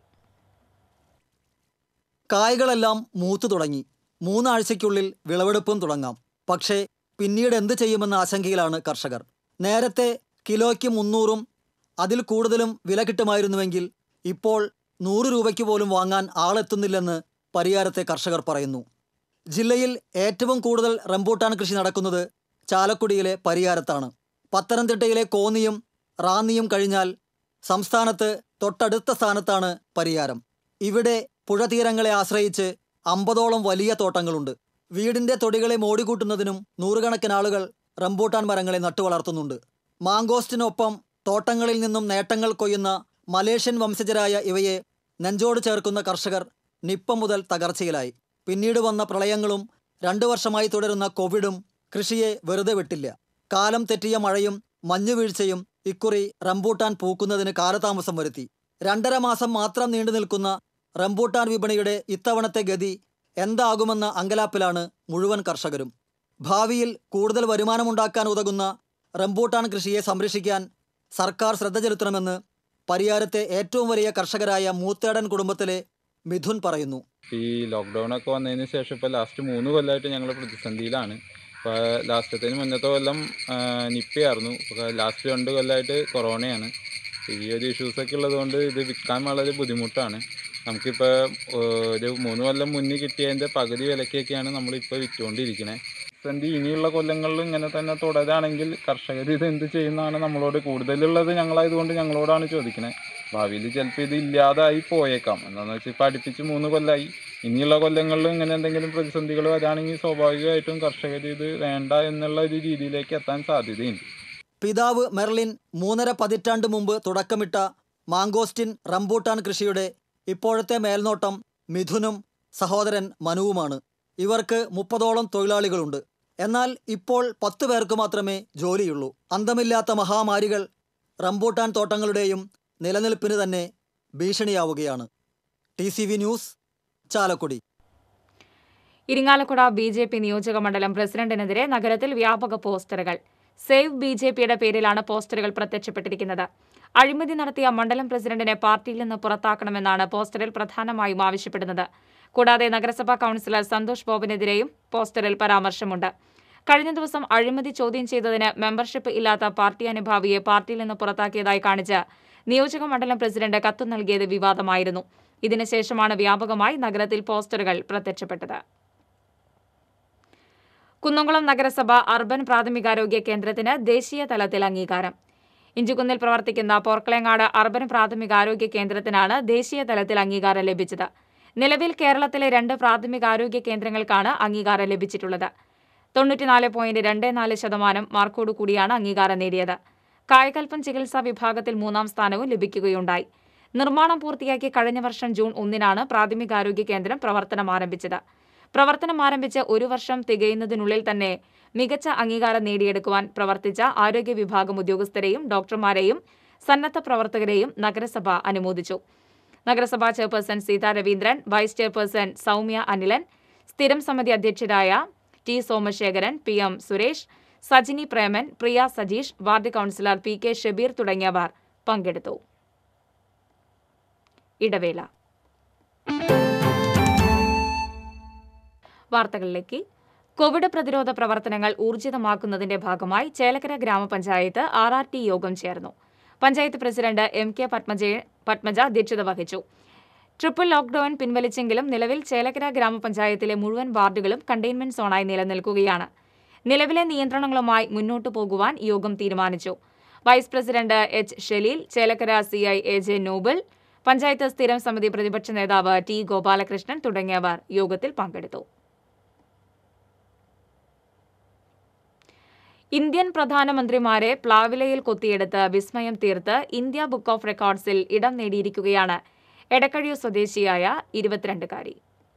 കായ്കളെല്ലാം മൂത്തു തുടങ്ങി മൂന്നാഴ്ചയ്ക്കുള്ളിൽ വിളവെടുപ്പും തുടങ്ങാം പക്ഷേ പിന്നീട് എന്ത് ചെയ്യുമെന്ന ആശങ്കയിലാണ് കർഷകർ നേരത്തെ കിലോയ്ക്ക് മുന്നൂറും അതിൽ കൂടുതലും വില കിട്ടുമായിരുന്നുവെങ്കിൽ ഇപ്പോൾ നൂറ് രൂപയ്ക്ക് പോലും വാങ്ങാൻ ആളെത്തുന്നില്ലെന്ന് പരിയാരത്തെ കർഷകർ പറയുന്നു ജില്ലയിൽ ഏറ്റവും കൂടുതൽ റംബൂട്ടാൻ കൃഷി നടക്കുന്നത് ചാലക്കുടിയിലെ പരിയാരത്താണ് പത്തനംതിട്ടയിലെ കോന്നിയും റാന്നിയും കഴിഞ്ഞാൽ സംസ്ഥാനത്ത് തൊട്ടടുത്ത സ്ഥാനത്താണ് പരിയാരം ഇവിടെ പുഴതീരങ്ങളെ ആശ്രയിച്ച് അമ്പതോളം വലിയ തോട്ടങ്ങളുണ്ട് വീടിന്റെ തൊടികളെ മോടികൂട്ടുന്നതിനും നൂറുകണക്കിന് ആളുകൾ റംബൂട്ടാൻ മരങ്ങളെ നട്ടുവളർത്തുന്നുണ്ട് മാങ്കോസ്റ്റിനൊപ്പം തോട്ടങ്ങളിൽ നിന്നും നേട്ടങ്ങൾ കൊയ്യുന്ന മലേഷ്യൻ വംശജരായ ഇവയെ നെഞ്ചോട് ചേർക്കുന്ന കർഷകർ നിപ്പ മുതൽ തകർച്ചയിലായി പിന്നീട് വന്ന പ്രളയങ്ങളും രണ്ടു വർഷമായി തുടരുന്ന കോവിഡും കൃഷിയെ വെറുതെ വിട്ടില്ല കാലം തെറ്റിയ മഴയും മഞ്ഞുവീഴ്ചയും ഇക്കുറി റംബൂട്ടാൻ പൂക്കുന്നതിന് കാലതാമസം വരുത്തി രണ്ടര മാസം മാത്രം നീണ്ടു നിൽക്കുന്ന റംബൂട്ടാൻ വിപണിയുടെ ഇത്തവണത്തെ ഗതി എന്താകുമെന്ന അങ്കലാപ്പിലാണ് മുഴുവൻ കർഷകരും ഭാവിയിൽ കൂടുതൽ വരുമാനമുണ്ടാക്കാൻ ഉതകുന്ന റംബൂട്ടാൻ കൃഷിയെ സംരക്ഷിക്കാൻ സർക്കാർ ശ്രദ്ധ ചെലുത്തണമെന്ന് പരിയാരത്തെ ഏറ്റവും വലിയ കർഷകരായ മൂത്തേടൻ കുടുംബത്തിലെ മിഥുൻ പറയുന്നു ഈ ലോക്ക്ഡൗൺ ഒക്കെ വന്നതിന് ശേഷം ഇപ്പോൾ ലാസ്റ്റ് മൂന്ന് കൊല്ലമായിട്ട് ഞങ്ങൾ പ്രതിസന്ധിയിലാണ് ഇപ്പോൾ ലാസ്റ്റത്തിന് മുന്നത്തെ കൊല്ലം ആ, നിപ്പയായിരുന്നു ഇപ്പോൾ ലാസ്റ്റ് രണ്ട് കൊല്ലമായിട്ട് കൊറോണയാണ് ഈ ഒരു ഇഷ്യൂസൊക്കെ ഉള്ളതുകൊണ്ട് ഇത് വിൽക്കാൻ വളരെ ബുദ്ധിമുട്ടാണ് നമുക്കിപ്പോൾ ഒരു മൂന്ന് കൊല്ലം മുന്നേ കിട്ടിയതിൻ്റെ പകുതി വിലക്കൊക്കെയാണ് നമ്മളിപ്പോൾ വിറ്റുകൊണ്ടിരിക്കുന്നത് പ്രതിസന്ധി ഇനിയുള്ള കൊല്ലങ്ങളിലും ഇങ്ങനെ തന്നെ തുടരുകയാണെങ്കിൽ കർഷകർ ഇത് എന്ത് ചെയ്യുന്നതാണ് നമ്മളോട് കൂടുതലുള്ളത് ഞങ്ങളായതുകൊണ്ട് ഞങ്ങളോടാണ് ചോദിക്കുന്നത് ഭാവിയിൽ ചിലപ്പോൾ ഇത് ഇല്ലാതായി പോയേക്കാം എന്താണെന്ന് വെച്ചാൽ ഇപ്പോൾ അടുപ്പിച്ച് മൂന്ന് കൊല്ലമായി ഇനിയുള്ള കൊല്ലങ്ങളിലും ഇങ്ങനെ എന്തെങ്കിലും പ്രതിസന്ധികൾ വരികയാണെങ്കിൽ സ്വാഭാവികമായിട്ടും കർഷകർ ഇത് വേണ്ട എന്നുള്ള ഒരു രീതിയിലേക്ക് എത്താൻ സാധ്യതയുണ്ട് പിതാവ് മെർലിൻ മൂന്നര പതിറ്റാണ്ട് മുമ്പ് തുടക്കമിട്ട മാങ്കോസ്റ്റിൻ റംബൂട്ടാൻ കൃഷിയുടെ ഇപ്പോഴത്തെ മേൽനോട്ടം മിഥുനും സഹോദരൻ മനുവുമാണ് ഇവർക്ക് മുപ്പതോളം തൊഴിലാളികളുണ്ട് എന്നാൽ ഇപ്പോൾ പത്ത് പേർക്ക് മാത്രമേ ജോലിയുള്ളൂ അന്തമില്ലാത്ത മഹാമാരികൾ റംബൂട്ടാൻ തോട്ടങ്ങളുടെയും നിലനിൽപ്പിന് തന്നെ ഭീഷണിയാവുകയാണ് T C V news Chalakudy Irinjalakuda B J P നിയോജക മണ്ഡലം പ്രസിഡന്റിനെതിരെ നഗരത്തിൽ വ്യാപക പോസ്റ്ററുകൾ സേവ് ബി ജെ പിയുടെ പേരിലാണ് പോസ്റ്ററുകൾ പ്രത്യക്ഷപ്പെട്ടിരിക്കുന്നത് അഴിമതി നടത്തിയ മണ്ഡലം പ്രസിഡന്റിനെ പാർട്ടിയിൽ നിന്ന് പുറത്താക്കണമെന്നാണ് പോസ്റ്ററിൽ പ്രധാനമായും ആവശ്യപ്പെടുന്നത് കൂടാതെ നഗരസഭാ കൌൺസിലർ സന്തോഷ് ബോബിനെതിരെയും പോസ്റ്ററിൽ പരാമർശമുണ്ട് കഴിഞ്ഞ ദിവസം അഴിമതി ചോദ്യം ചെയ്തതിന് മെമ്പർഷിപ്പ് ഇല്ലാത്ത പാർട്ടി അനുഭാവിയെ പാർട്ടിയിൽ നിന്ന് പുറത്താക്കിയതായി കാണിച്ച് നിയോജക മണ്ഡലം പ്രസിഡന്റ് കത്ത് നൽകിയത് വിവാദമായിരുന്നു ഇതിനുശേഷമാണ് വ്യാപകമായി നഗരത്തിൽ പോസ്റ്ററുകൾ പ്രത്യക്ഷപ്പെട്ടത് കുന്നംകുളം നഗരസഭ അർബൻ പ്രാഥമികാരോഗ്യ കേന്ദ്രത്തിന് ദേശീയ തലത്തിൽ അംഗീകാരം ഇഞ്ചുകുന്നിൽ പ്രവർത്തിക്കുന്ന പോർക്കളങ്ങാട് അർബൻ പ്രാഥമികാരോഗ്യ കേന്ദ്രത്തിനാണ് ദേശീയ തലത്തിൽ അംഗീകാരം ലഭിച്ചത് നിലവിൽ കേരളത്തിലെ രണ്ട് പ്രാഥമികാരോഗ്യ കേന്ദ്രങ്ങൾക്കാണ് അംഗീകാരം ലഭിച്ചിട്ടുള്ളത് തൊണ്ണൂറ്റിനാല് പോയിന്റ് രണ്ട് നാല് ശതമാനം മാർക്കോടു കൂടിയാണ് അംഗീകാരം നേടിയത് കായകൽപ്പം ചികിത്സാ വിഭാഗത്തിൽ മൂന്നാം സ്ഥാനവും ലഭിക്കുകയുണ്ടായി നിർമ്മാണം പൂർത്തിയാക്കി കഴിഞ്ഞ വർഷം ജൂൺ ഒന്നിനാണ് പ്രാഥമികാരോഗ്യ കേന്ദ്രം പ്രവർത്തനം ആരംഭിച്ചത് പ്രവർത്തനം ആരംഭിച്ച് ഒരു വർഷം തികയുന്നതിനുള്ളിൽ തന്നെ മികച്ച അംഗീകാരം നേടിയെടുക്കുവാൻ പ്രവർത്തിച്ച ആരോഗ്യ വിഭാഗം ഉദ്യോഗസ്ഥരെയും ഡോക്ടർമാരെയും സന്നദ്ധ പ്രവർത്തകരെയും നഗരസഭ അനുമോദിച്ചു നഗരസഭാ chairperson Seetha Raveendran vice chairperson Soumya Anilan സ്ഥിരം സമിതി അധ്യക്ഷരായ T Somasekharan P M Suresh Sajini Preman Priya Sajeesh ward councillor P K Shabeer തുടങ്ങിയവർ പങ്കെടുത്തു ഇടവേള വാർത്തകളിലേക്ക് കോവിഡ് പ്രതിരോധ പ്രവർത്തനങ്ങൾ ഊർജിതമാക്കുന്നതിന്റെ ഭാഗമായി ചേലക്കര ഗ്രാമപഞ്ചായത്ത് ആർ ആർ ടി യോഗം ചേർന്നു panchayat president M K Padmaja Padmaja അധ്യക്ഷത വഹിച്ചു ട്രിപ്പിൾ ലോക്ഡൌൺ പിൻവലിച്ചെങ്കിലും നിലവിൽ ചേലക്കര ഗ്രാമപഞ്ചായത്തിലെ മുഴുവൻ വാർഡുകളും കണ്ടെയ്ൻമെന്റ് സോണായി നിലനിൽക്കുകയാണ് നിലവിലെ നിയന്ത്രണങ്ങളുമായി മുന്നോട്ടു പോകുവാൻ യോഗം തീരുമാനിച്ചു vice president H Shaleel Chelakkara C I A J Nobal panchayat സ്ഥിരം സമിതി പ്രതിപക്ഷ നേതാവ് ടി ഗോപാലകൃഷ്ണൻ തുടങ്ങിയവർ യോഗത്തിൽ പങ്കെടുത്തു ഇന്ത്യൻ പ്രധാനമന്ത്രിമാരെ പ്ലാവിലയിൽ കൊത്തിയെടുത്ത് വിസ്മയം തീർത്ത് ഇന്ത്യ ബുക്ക് ഓഫ് റെക്കോർഡ്സിൽ ഇടം നേടിയിരിക്കുകയാണ് എടക്കഴിയൂർ സ്വദേശിയായ ഇരുപത്തിരണ്ടുകാരി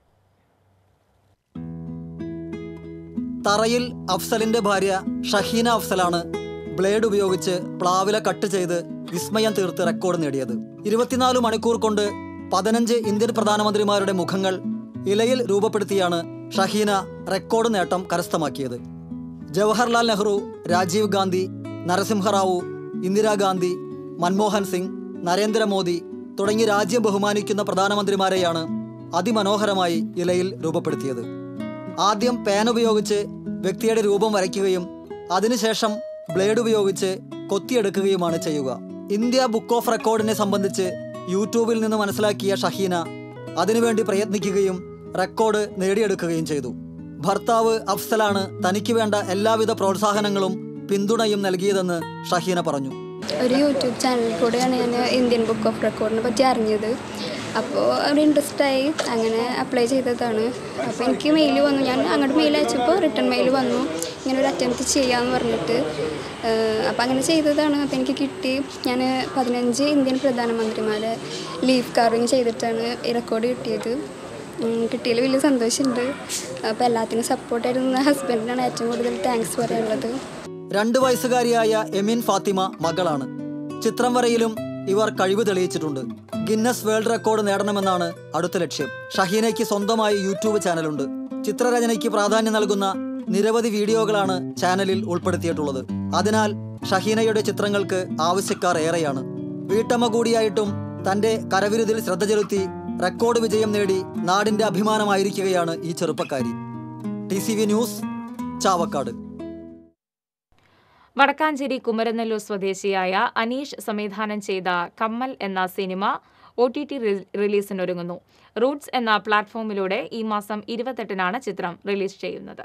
തറയിൽ അഫ്സലിന്റെ ഭാര്യ ഷഹീന അഫ്സലാണ് ബ്ലേഡ് ഉപയോഗിച്ച് പ്ലാവില കട്ട് ചെയ്ത് വിസ്മയം തീർത്ത് റെക്കോർഡ് നേടിയത് ഇരുപത്തിനാല് മണിക്കൂർ കൊണ്ട് പതിനഞ്ച് ഇന്ത്യൻ പ്രധാനമന്ത്രിമാരുടെ മുഖങ്ങൾ ഇലയിൽ രൂപപ്പെടുത്തിയാണ് ഷഹീന റെക്കോർഡ് നേട്ടം കരസ്ഥമാക്കിയത് ജവഹർലാൽ നെഹ്റു രാജീവ് ഗാന്ധി നരസിംഹറാവു ഇന്ദിരാഗാന്ധി മൻമോഹൻ സിംഗ് നരേന്ദ്രമോദി തുടങ്ങി രാജ്യം ബഹുമാനിക്കുന്ന പ്രധാനമന്ത്രിമാരെയാണ് അതിമനോഹരമായി ഇലയിൽ രൂപപ്പെടുത്തിയത് ആദ്യം പേൻ ഉപയോഗിച്ച് വ്യക്തിയുടെ രൂപം വരയ്ക്കുകയും അതിനുശേഷം ബ്ലേഡ് ഉപയോഗിച്ച് കൊത്തിയെടുക്കുകയുമാണ് ചെയ്യുക ഇന്ത്യ ബുക്ക് ഓഫ് റെക്കോർഡിനെ സംബന്ധിച്ച് യൂട്യൂബിൽ നിന്ന് മനസ്സിലാക്കിയ ഷഹീന അതിനുവേണ്ടി പ്രയത്നിക്കുകയും റെക്കോർഡ് നേടിയെടുക്കുകയും ചെയ്തു ഭർത്താവ് അഫ്സലാണ് തനിക്ക് വേണ്ട എല്ലാവിധ പ്രോത്സാഹനങ്ങളും പിന്തുണയും നൽകിയതെന്ന് ഷഹീന പറഞ്ഞു ഒരു യൂട്യൂബ് ചാനലിൽ കൂടെയാണ് ഞാൻ ഇന്ത്യൻ ബുക്ക് ഓഫ് റെക്കോർഡിനെ പറ്റി അറിഞ്ഞത് അപ്പോൾ ഒരു ഇൻട്രസ്റ്റ് ആയി അങ്ങനെ അപ്ലൈ ചെയ്തതാണ് അപ്പോൾ എനിക്ക് മെയിൽ വന്നു ഞാൻ അങ്ങോട്ട് മെയിൽ അയച്ചപ്പോൾ റിട്ടേൺ മെയിൽ വന്നു ഇങ്ങനെ ഒരു അറ്റംപ്റ്റ് ചെയ്യാമെന്ന് പറഞ്ഞിട്ട് അപ്പോൾ അങ്ങനെ ചെയ്തതാണ് അപ്പോൾ എനിക്ക് കിട്ടി ഞാൻ പതിനഞ്ച് ഇന്ത്യൻ പ്രധാനമന്ത്രിമാരെ ലീവ് കാറിങ് ചെയ്തിട്ടാണ് ഈ റെക്കോർഡ് കിട്ടിയത് കിട്ടിയതിൽ വലിയ സന്തോഷമുണ്ട് അപ്പോൾ എല്ലാത്തിനും സപ്പോർട്ടായിരുന്ന ഹസ്ബൻഡിനാണ് ഏറ്റവും കൂടുതൽ താങ്ക്സ് പറയാനുള്ളത് രണ്ട് വയസ്സുകാരിയായ എമിൻ ഫാത്തിമ മകളാണ് ചിത്രം വരയിലും ഇവർ കഴിവ് തെളിയിച്ചിട്ടുണ്ട് ഗിന്നസ് വേൾഡ് റെക്കോർഡ് നേടണമെന്നാണ് അടുത്ത ലക്ഷ്യം ഷഹീനയ്ക്ക് സ്വന്തമായി യൂട്യൂബ് ചാനലുണ്ട് ചിത്രരചനയ്ക്ക് പ്രാധാന്യം നൽകുന്ന നിരവധി വീഡിയോകളാണ് ചാനലിൽ ഉൾപ്പെടുത്തിയിട്ടുള്ളത് അതിനാൽ ഷഹീനയുടെ ചിത്രങ്ങൾക്ക് ആവശ്യക്കാർ ഏറെയാണ് വീട്ടമ്മ കൂടിയായിട്ടും തന്റെ കരവിരുതിൽ ശ്രദ്ധ ചെലുത്തി റെക്കോർഡ് വിജയം നേടി നാടിന്റെ അഭിമാനമായിരിക്കുകയാണ് ഈ ചെറുപ്പക്കാരി T C V news Chavakkad Vadakkanchery Kumaranellur സ്വദേശിയായ അനീഷ് സംവിധാനം ചെയ്ത കമ്മൽ എന്ന സിനിമ ഒ ടി ടി റിലീസിനൊരുങ്ങുന്നു റൂട്ട്സ് എന്ന പ്ലാറ്റ്ഫോമിലൂടെ ഈ മാസം ഇരുപത്തെട്ടിനാണ് ചിത്രം റിലീസ് ചെയ്യുന്നത്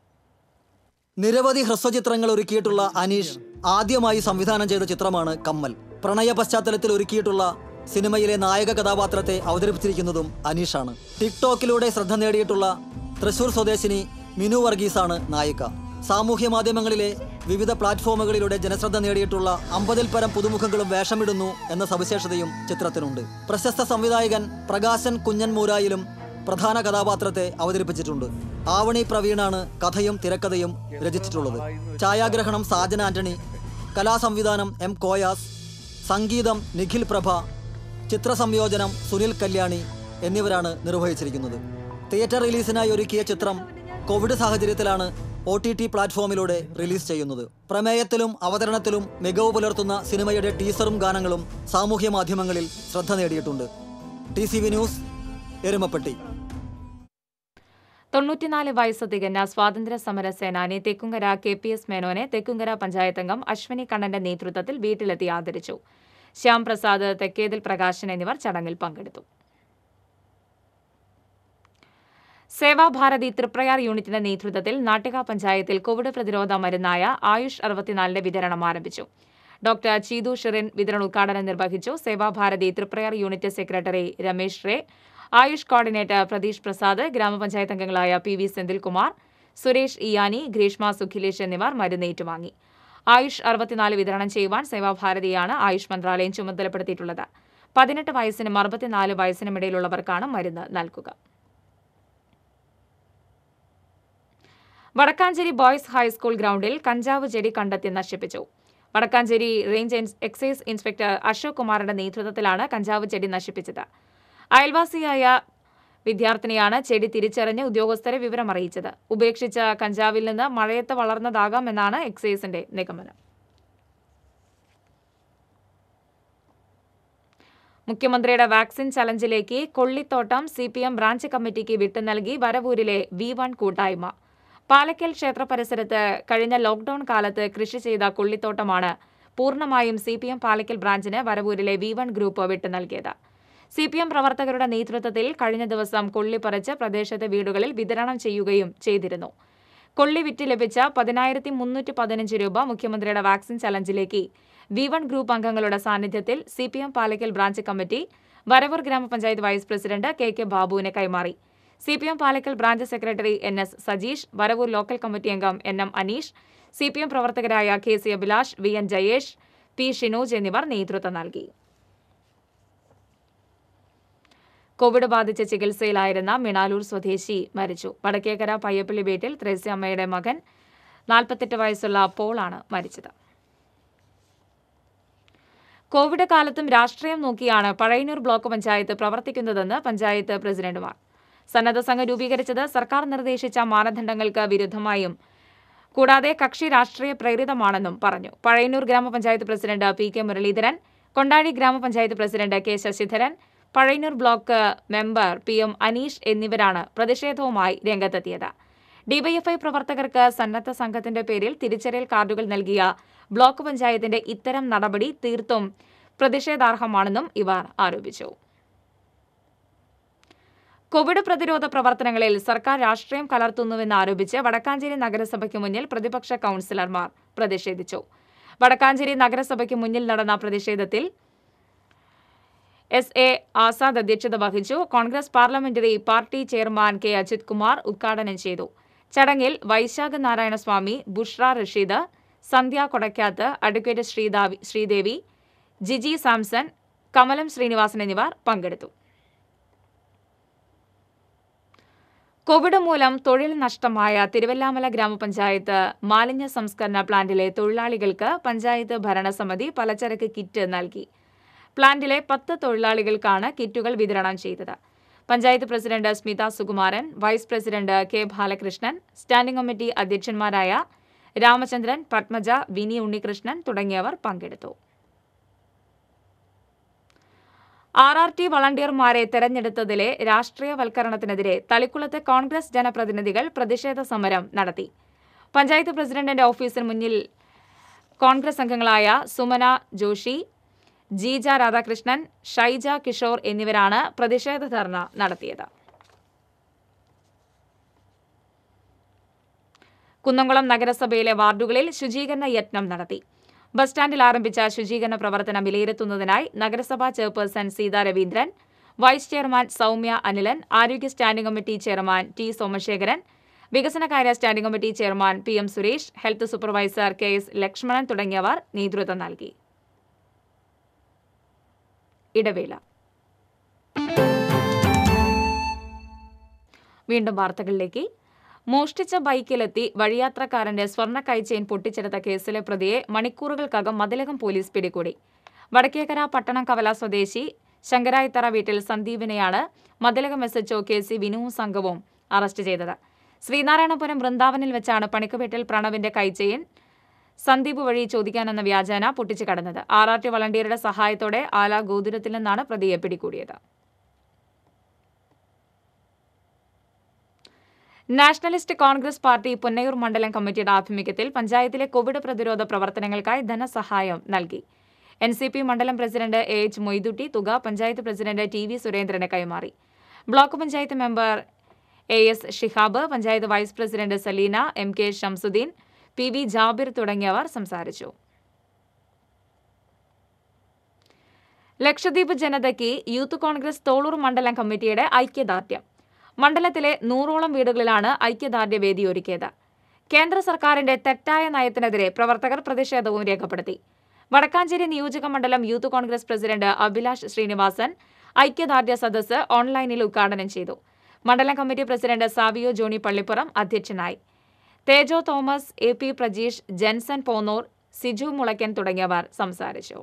നിരവധി ഹ്രസ്വചിത്രങ്ങൾ ഒരുക്കിയിട്ടുള്ള അനീഷ് ആദ്യമായി സംവിധാനം ചെയ്ത ചിത്രമാണ് കമ്മൽ പ്രണയ പശ്ചാത്തലത്തിൽ ഒരുക്കിയിട്ടുള്ള സിനിമയിലെ നായക കഥാപാത്രത്തെ അവതരിപ്പിച്ചിരിക്കുന്നതും അനീഷാണ് ടിക്ടോക്കിലൂടെ ശ്രദ്ധ നേടിയിട്ടുള്ള തൃശൂർ സ്വദേശിനി മിനു വർഗീസാണ് നായിക സാമൂഹ്യ മാധ്യമങ്ങളിലെ വിവിധ പ്ലാറ്റ്ഫോമുകളിലൂടെ ജനശ്രദ്ധ നേടിയിട്ടുള്ള അമ്പതിൽ പരം പുതുമുഖങ്ങളും വേഷമിടുന്നു എന്ന സവിശേഷതയും ചിത്രത്തിനുണ്ട് പ്രശസ്ത സംവിധായകൻ പ്രകാശൻ കുഞ്ഞൻ മൂരായിലും പ്രധാന കഥാപാത്രത്തെ അവതരിപ്പിച്ചിട്ടുണ്ട് ആവണി പ്രവീണാണ് കഥയും തിരക്കഥയും രചിച്ചിട്ടുള്ളത് ഛായാഗ്രഹണം സാജന ആന്റണി കലാസംവിധാനം എം കോയാസ് സംഗീതം നിഖിൽ പ്രഭ ചിത്രസംയോജനം സുനിൽ കല്യാണി എന്നിവരാണ് നിർവഹിച്ചിരിക്കുന്നത് തിയേറ്റർ റിലീസിനായി ഒരുക്കിയ ചിത്രം കോവിഡ് സാഹചര്യത്തിലാണ് ഒ ടി ടി പ്ലാറ്റ്ഫോമിലൂടെ റിലീസ് ചെയ്യുന്നത് പ്രമേയത്തിലും അവതരണത്തിലും മികവ് പുലർത്തുന്ന സിനിമയുടെ ടീസറും ഗാനങ്ങളും സാമൂഹ്യ മാധ്യമങ്ങളിൽ ശ്രദ്ധ നേടിയിട്ടുണ്ട് T C V news Erumapetty തൊണ്ണൂറ്റിനാല് വയസ്സ് തികഞ്ഞ സ്വാതന്ത്ര്യ സമര സേനാനി തെക്കുങ്കര കെ പി എസ് മേനോനെ തെക്കുങ്കര പഞ്ചായത്ത് അംഗം അശ്വനി കണ്ണന്റെ നേതൃത്വത്തിൽ വീട്ടിലെത്തി ആദരിച്ചു ശ്യാം പ്രസാദ് തെക്കേതിൽ പ്രകാശൻ എന്നിവർ ചടങ്ങിൽ പങ്കെടുത്തു സേവാഭാരതി തൃപ്രയാർ യൂണിറ്റിന്റെ നേതൃത്വത്തിൽ നാട്ടിക പഞ്ചായത്തിൽ കോവിഡ് പ്രതിരോധ മരുന്നായ ആയുഷ് അറുപത്തിനാലിന്റെ വിതരണം ആരംഭിച്ചു ഡോക്ടർ ചീതു ഷിറിൻ വിതരണ ഉദ്ഘാടനം നിർവഹിച്ചു സേവാഭാരതി തൃപ്രയാർ യൂണിറ്റ് സെക്രട്ടറി രമേശ് റേ ആയുഷ് കോർഡിനേറ്റർ പ്രതീഷ് പ്രസാദ് ഗ്രാമപഞ്ചായത്ത് അംഗങ്ങളായ പി വി സെന്തിൽകുമാർ സുരേഷ് ഇയാനി ഗ്രീഷ്മ സുഖിലേഷ് എന്നിവർ മരുന്ന് ഏറ്റുവാങ്ങി ആയുഷ് അറുപത്തിനാല് വിതരണം ചെയ്യുവാൻ സേവാഭാരതിയാണ് ആയുഷ് മന്ത്രാലയം ചുമതലപ്പെടുത്തിയിട്ടുള്ളത് പതിനെട്ട് വയസ്സിനും അറുപത്തിനാല് വയസ്സിനും ഇടയിലുള്ളവർക്കാണ് മരുന്ന് നൽകുക വടക്കാഞ്ചേരി ബോയ്സ് ഹൈസ്കൂൾ ഗ്രൗണ്ടിൽ കഞ്ചാവ് ചെടി കണ്ടെത്തി നശിപ്പിച്ചു വടക്കാഞ്ചേരി റേഞ്ച് ഇൻസ് എക്സൈസ് ഇൻസ്പെക്ടർ അശോക് കുമാറിന്റെ നേതൃത്വത്തിലാണ് കഞ്ചാവ് ചെടി നശിപ്പിച്ചത് അയൽവാസിയായ വിദ്യാർത്ഥിനിയാണ് ചെടി തിരിച്ചറിഞ്ഞ് ഉദ്യോഗസ്ഥരെ വിവരമറിയിച്ചത് ഉപേക്ഷിച്ച കഞ്ചാവിൽ നിന്ന് മഴയത്ത് വളർന്നതാകാമെന്നാണ് എക്സൈസിന്റെ നിഗമനം മുഖ്യമന്ത്രിയുടെ വാക്സിൻ ചലഞ്ചിലേക്ക് കൊള്ളിത്തോട്ടം സി പി എം ബ്രാഞ്ച് കമ്മിറ്റിക്ക് വിട്ടു നൽകി വരവൂരിലെ വി വൺ കൂട്ടായ്മ പാലക്കൽ ക്ഷേത്ര പരിസരത്ത് കഴിഞ്ഞ ലോക്ഡൌൺ കാലത്ത് കൃഷി ചെയ്ത കൊള്ളിത്തോട്ടമാണ് പൂർണ്ണമായും സി പി എം പാലക്കൽ ബ്രാഞ്ചിന് വരവൂരിലെ വി വൺ ഗ്രൂപ്പ് വിട്ടു നൽകിയത് സി പി എം പ്രവർത്തകരുടെ നേതൃത്വത്തിൽ കഴിഞ്ഞ ദിവസം കൊള്ളി പറിച്ച് പ്രദേശത്തെ വീടുകളിൽ വിതരണം ചെയ്യുകയും ചെയ്തിരുന്നു കൊള്ളി വിറ്റ് ലഭിച്ച പതിനായിരത്തി മുന്നൂറ്റി പതിനഞ്ച് രൂപ മുഖ്യമന്ത്രിയുടെ വാക്സിൻ ചലഞ്ചിലേക്ക് വി വൺ ഗ്രൂപ്പ് അംഗങ്ങളുടെ സാന്നിധ്യത്തിൽ C P M Palakkal branch committee Varavoor ഗ്രാമപഞ്ചായത്ത് വൈസ് പ്രസിഡന്റ് കെ കെ ബാബുവിന് കൈമാറി C P M Palakkal branch secretary N S Sajeesh Varavoor local committee അംഗം N M Aneesh C P M പ്രവർത്തകരായ K C Abhilash V N Jayesh P Shinoj എന്നിവർ നേതൃത്വം നൽകി കോവിഡ് ബാധിച്ച് ചികിത്സയിലായിരുന്ന മിണാലൂർ സ്വദേശി മരിച്ചു വടക്കേക്കര പയ്യപ്പള്ളി വീട്ടിൽ ത്രേസ്യമ്മയുടെ മകൻ നാൽപ്പത്തെട്ട് വയസ്സുള്ള പോളാണ് മരിച്ചത് കോവിഡ് കാലത്തും രാഷ്ട്രീയം നോക്കിയാണ് പഴയന്നൂർ ബ്ലോക്ക് പഞ്ചായത്ത് പ്രവർത്തിക്കുന്നതെന്ന് പഞ്ചായത്ത് പ്രസിഡന്റുമാർ സന്നദ്ധ സംഘം രൂപീകരിച്ചത് സർക്കാർ നിർദ്ദേശിച്ച മാനദണ്ഡങ്ങൾക്ക് വിരുദ്ധമായും കൂടാതെ കക്ഷി രാഷ്ട്രീയ പ്രേരിതമാണെന്നും പറഞ്ഞു പഴയന്നൂർ ഗ്രാമപഞ്ചായത്ത് president P K Muraleedharan Kondazhy ഗ്രാമപഞ്ചായത്ത് president K Sasidharan Pazhayannur block member P M Aneesh എന്നിവരാണ് പ്രതിഷേധവുമായി രംഗത്തെത്തിയത് ഡിവൈഎഫ്ഐ പ്രവർത്തകർക്ക് സന്നദ്ധ സംഘത്തിന്റെ പേരിൽ തിരിച്ചറിയൽ കാർഡുകൾ നൽകിയ ബ്ലോക്ക് പഞ്ചായത്തിന്റെ ഇത്തരം നടപടി തീർത്തും പ്രതിഷേധാർഹമാണെന്നും ഇവർ ആരോപിച്ചു കോവിഡ് പ്രതിരോധ പ്രവർത്തനങ്ങളിൽ സർക്കാർ രാഷ്ട്രീയം കലർത്തുന്നുവെന്ന് ആരോപിച്ച് വടക്കാഞ്ചേരി നഗരസഭയ്ക്ക് മുന്നിൽ പ്രതിപക്ഷ കൌൺസിലർമാർ പ്രതിഷേധിച്ചു വടക്കാഞ്ചേരി നഗരസഭയ്ക്ക് മുന്നിൽ നടന്ന പ്രതിഷേധത്തിൽ എസ് എ ആസാദ് അധ്യക്ഷത വഹിച്ചു Congress parliamentary party chairman K Ajith Kumar ഉദ്ഘാടനം ചെയ്തു ചടങ്ങിൽ വൈശാഖ നാരായണസ്വാമി ബുഷ്ര റഷീദ് സന്ധ്യ കൊടക്കാത്ത് അഡ്വക്കേറ്റ് ശ്രീദാവി ശ്രീദേവി ജിജി സാംസൺ കമലം ശ്രീനിവാസൻ എന്നിവർ പങ്കെടുത്തു കോവിഡ് മൂലം തൊഴിൽ നഷ്ടമായ തിരുവല്ലാമല ഗ്രാമപഞ്ചായത്ത് മാലിന്യ സംസ്കരണ പ്ലാന്റിലെ തൊഴിലാളികൾക്ക് പഞ്ചായത്ത് ഭരണസമിതി പലചരക്ക് കിറ്റ് നൽകി പ്ലാന്റിലെ പത്ത് തൊഴിലാളികൾക്കാണ് കിറ്റുകൾ വിതരണം ചെയ്തത് panchayat president Smitha Sukumaran vice president K Balakrishnan standing committee അധ്യക്ഷന്മാരായ രാമചന്ദ്രൻ പത്മജ വിനി ഉണ്ണികൃഷ്ണൻ തുടങ്ങിയവർ പങ്കെടുത്തു ആർ ആർ ടി വളണ്ടിയർമാരെ തെരഞ്ഞെടുത്തതിലെ രാഷ്ട്രീയവൽക്കരണത്തിനെതിരെ തളിക്കുളത്തെ കോൺഗ്രസ് ജനപ്രതിനിധികൾ പ്രതിഷേധ സമരം നടത്തി പഞ്ചായത്ത് പ്രസിഡന്റിന്റെ ഓഫീസിന് മുന്നിൽ കോൺഗ്രസ് അംഗങ്ങളായ സുമന ജോഷി ജീജ രാധാകൃഷ്ണൻ ഷൈജ കിഷോർ എന്നിവരാണ് പ്രതിഷേധ ധർണ നടത്തിയത് കുന്നംകുളം നഗരസഭയിലെ വാർഡുകളിൽ ശുചീകരണ യത്നം നടത്തി ബസ് സ്റ്റാൻഡിൽ ആരംഭിച്ച ശുചീകരണ പ്രവർത്തനം വിലയിരുത്തുന്നതിനായി നഗരസഭാ chairperson Seetha Raveendran vice chairman Soumya Anilan ആരോഗ്യ standing committee chairman T Somasekharan വികസനകാര്യ standing committee chairman P M Suresh health supervisor K S Lakshmanan തുടങ്ങിയവർ നേതൃത്വം നൽകി ഇടവേള വീണ്ടും വാർത്തകളിലേക്ക് മോഷ്ടിച്ച ബൈക്കിലെത്തി വഴിയാത്രക്കാരന്റെ സ്വർണ്ണ കൈച്ചെയിൻ പൊട്ടിച്ചെടുത്ത കേസിലെ പ്രതിയെ മണിക്കൂറുകൾക്കകം മതിലകം പോലീസ് പിടികൂടി വടക്കേക്കര പട്ടണം കവല സ്വദേശി ശങ്കരായിത്തറ വീട്ടിൽ സന്ദീപിനെയാണ് Mathilakam S HO K C വിനുവും സംഘവും അറസ്റ്റ് ചെയ്തത് ശ്രീനാരായണപുരം വൃന്ദാവനിൽ വെച്ചാണ് പണിക്കുവീട്ടിൽ പ്രണവിന്റെ കൈച്ചെയിൻ സന്ദീപ് വഴി ചോദിക്കാനെന്ന വ്യാജേന പൊട്ടിച്ചു കടന്നത് ആർ ആർ ടി വളണ്ടിയറുടെ സഹായത്തോടെ ആല ഗോതുരത്തിൽ നിന്നാണ് പ്രതിയെ പിടികൂടിയത് നാഷണലിസ്റ്റ് കോൺഗ്രസ് പാർട്ടി പുന്നയൂർ മണ്ഡലം കമ്മിറ്റിയുടെ ആഭിമുഖ്യത്തിൽ പഞ്ചായത്തിലെ കോവിഡ് പ്രതിരോധ പ്രവർത്തനങ്ങൾക്കായി ധനസഹായം നൽകി എൻ സി പി മണ്ഡലം പ്രസിഡന്റ് എ എച്ച് മൊയ്തുട്ടി തുക പഞ്ചായത്ത് പ്രസിഡന്റ് ടി വി സുരേന്ദ്രന് കൈമാറി block panchayat member A S Shihab panchayat vice president Saleena M K Shamsuddin P V Jabir തുടങ്ങിയവർ സംസാരിച്ചു ലക്ഷദ്വീപ് ജനതയ്ക്ക് യൂത്ത് കോൺഗ്രസ് തോളൂർ മണ്ഡലം കമ്മിറ്റിയുടെ ഐക്യദാർഢ്യം മണ്ഡലത്തിലെ നൂറോളം വീടുകളിലാണ് ഐക്യദാർഢ്യ വേദി ഒരുക്കിയത് കേന്ദ്ര സർക്കാരിന്റെ തെറ്റായ നയത്തിനെതിരെ പ്രവർത്തകർ പ്രതിഷേധവും രേഖപ്പെടുത്തി വടക്കാഞ്ചേരി നിയോജക മണ്ഡലം youth Congress president Abhilash Sreenivasan ഐക്യദാർഢ്യ സദസ്സ് ഓൺലൈനിൽ ഉദ്ഘാടനം ചെയ്തു മണ്ഡലം കമ്മിറ്റി പ്രസിഡന്റ് സാവിയോ ജോണി പള്ളിപ്പുറം അധ്യക്ഷനായി തേജോ തോമസ് എ പി പ്രജീഷ് ജെൻസൺ പോന്നൂർ സിജു മുളയ്ക്കൻ തുടങ്ങിയവർ സംസാരിച്ചു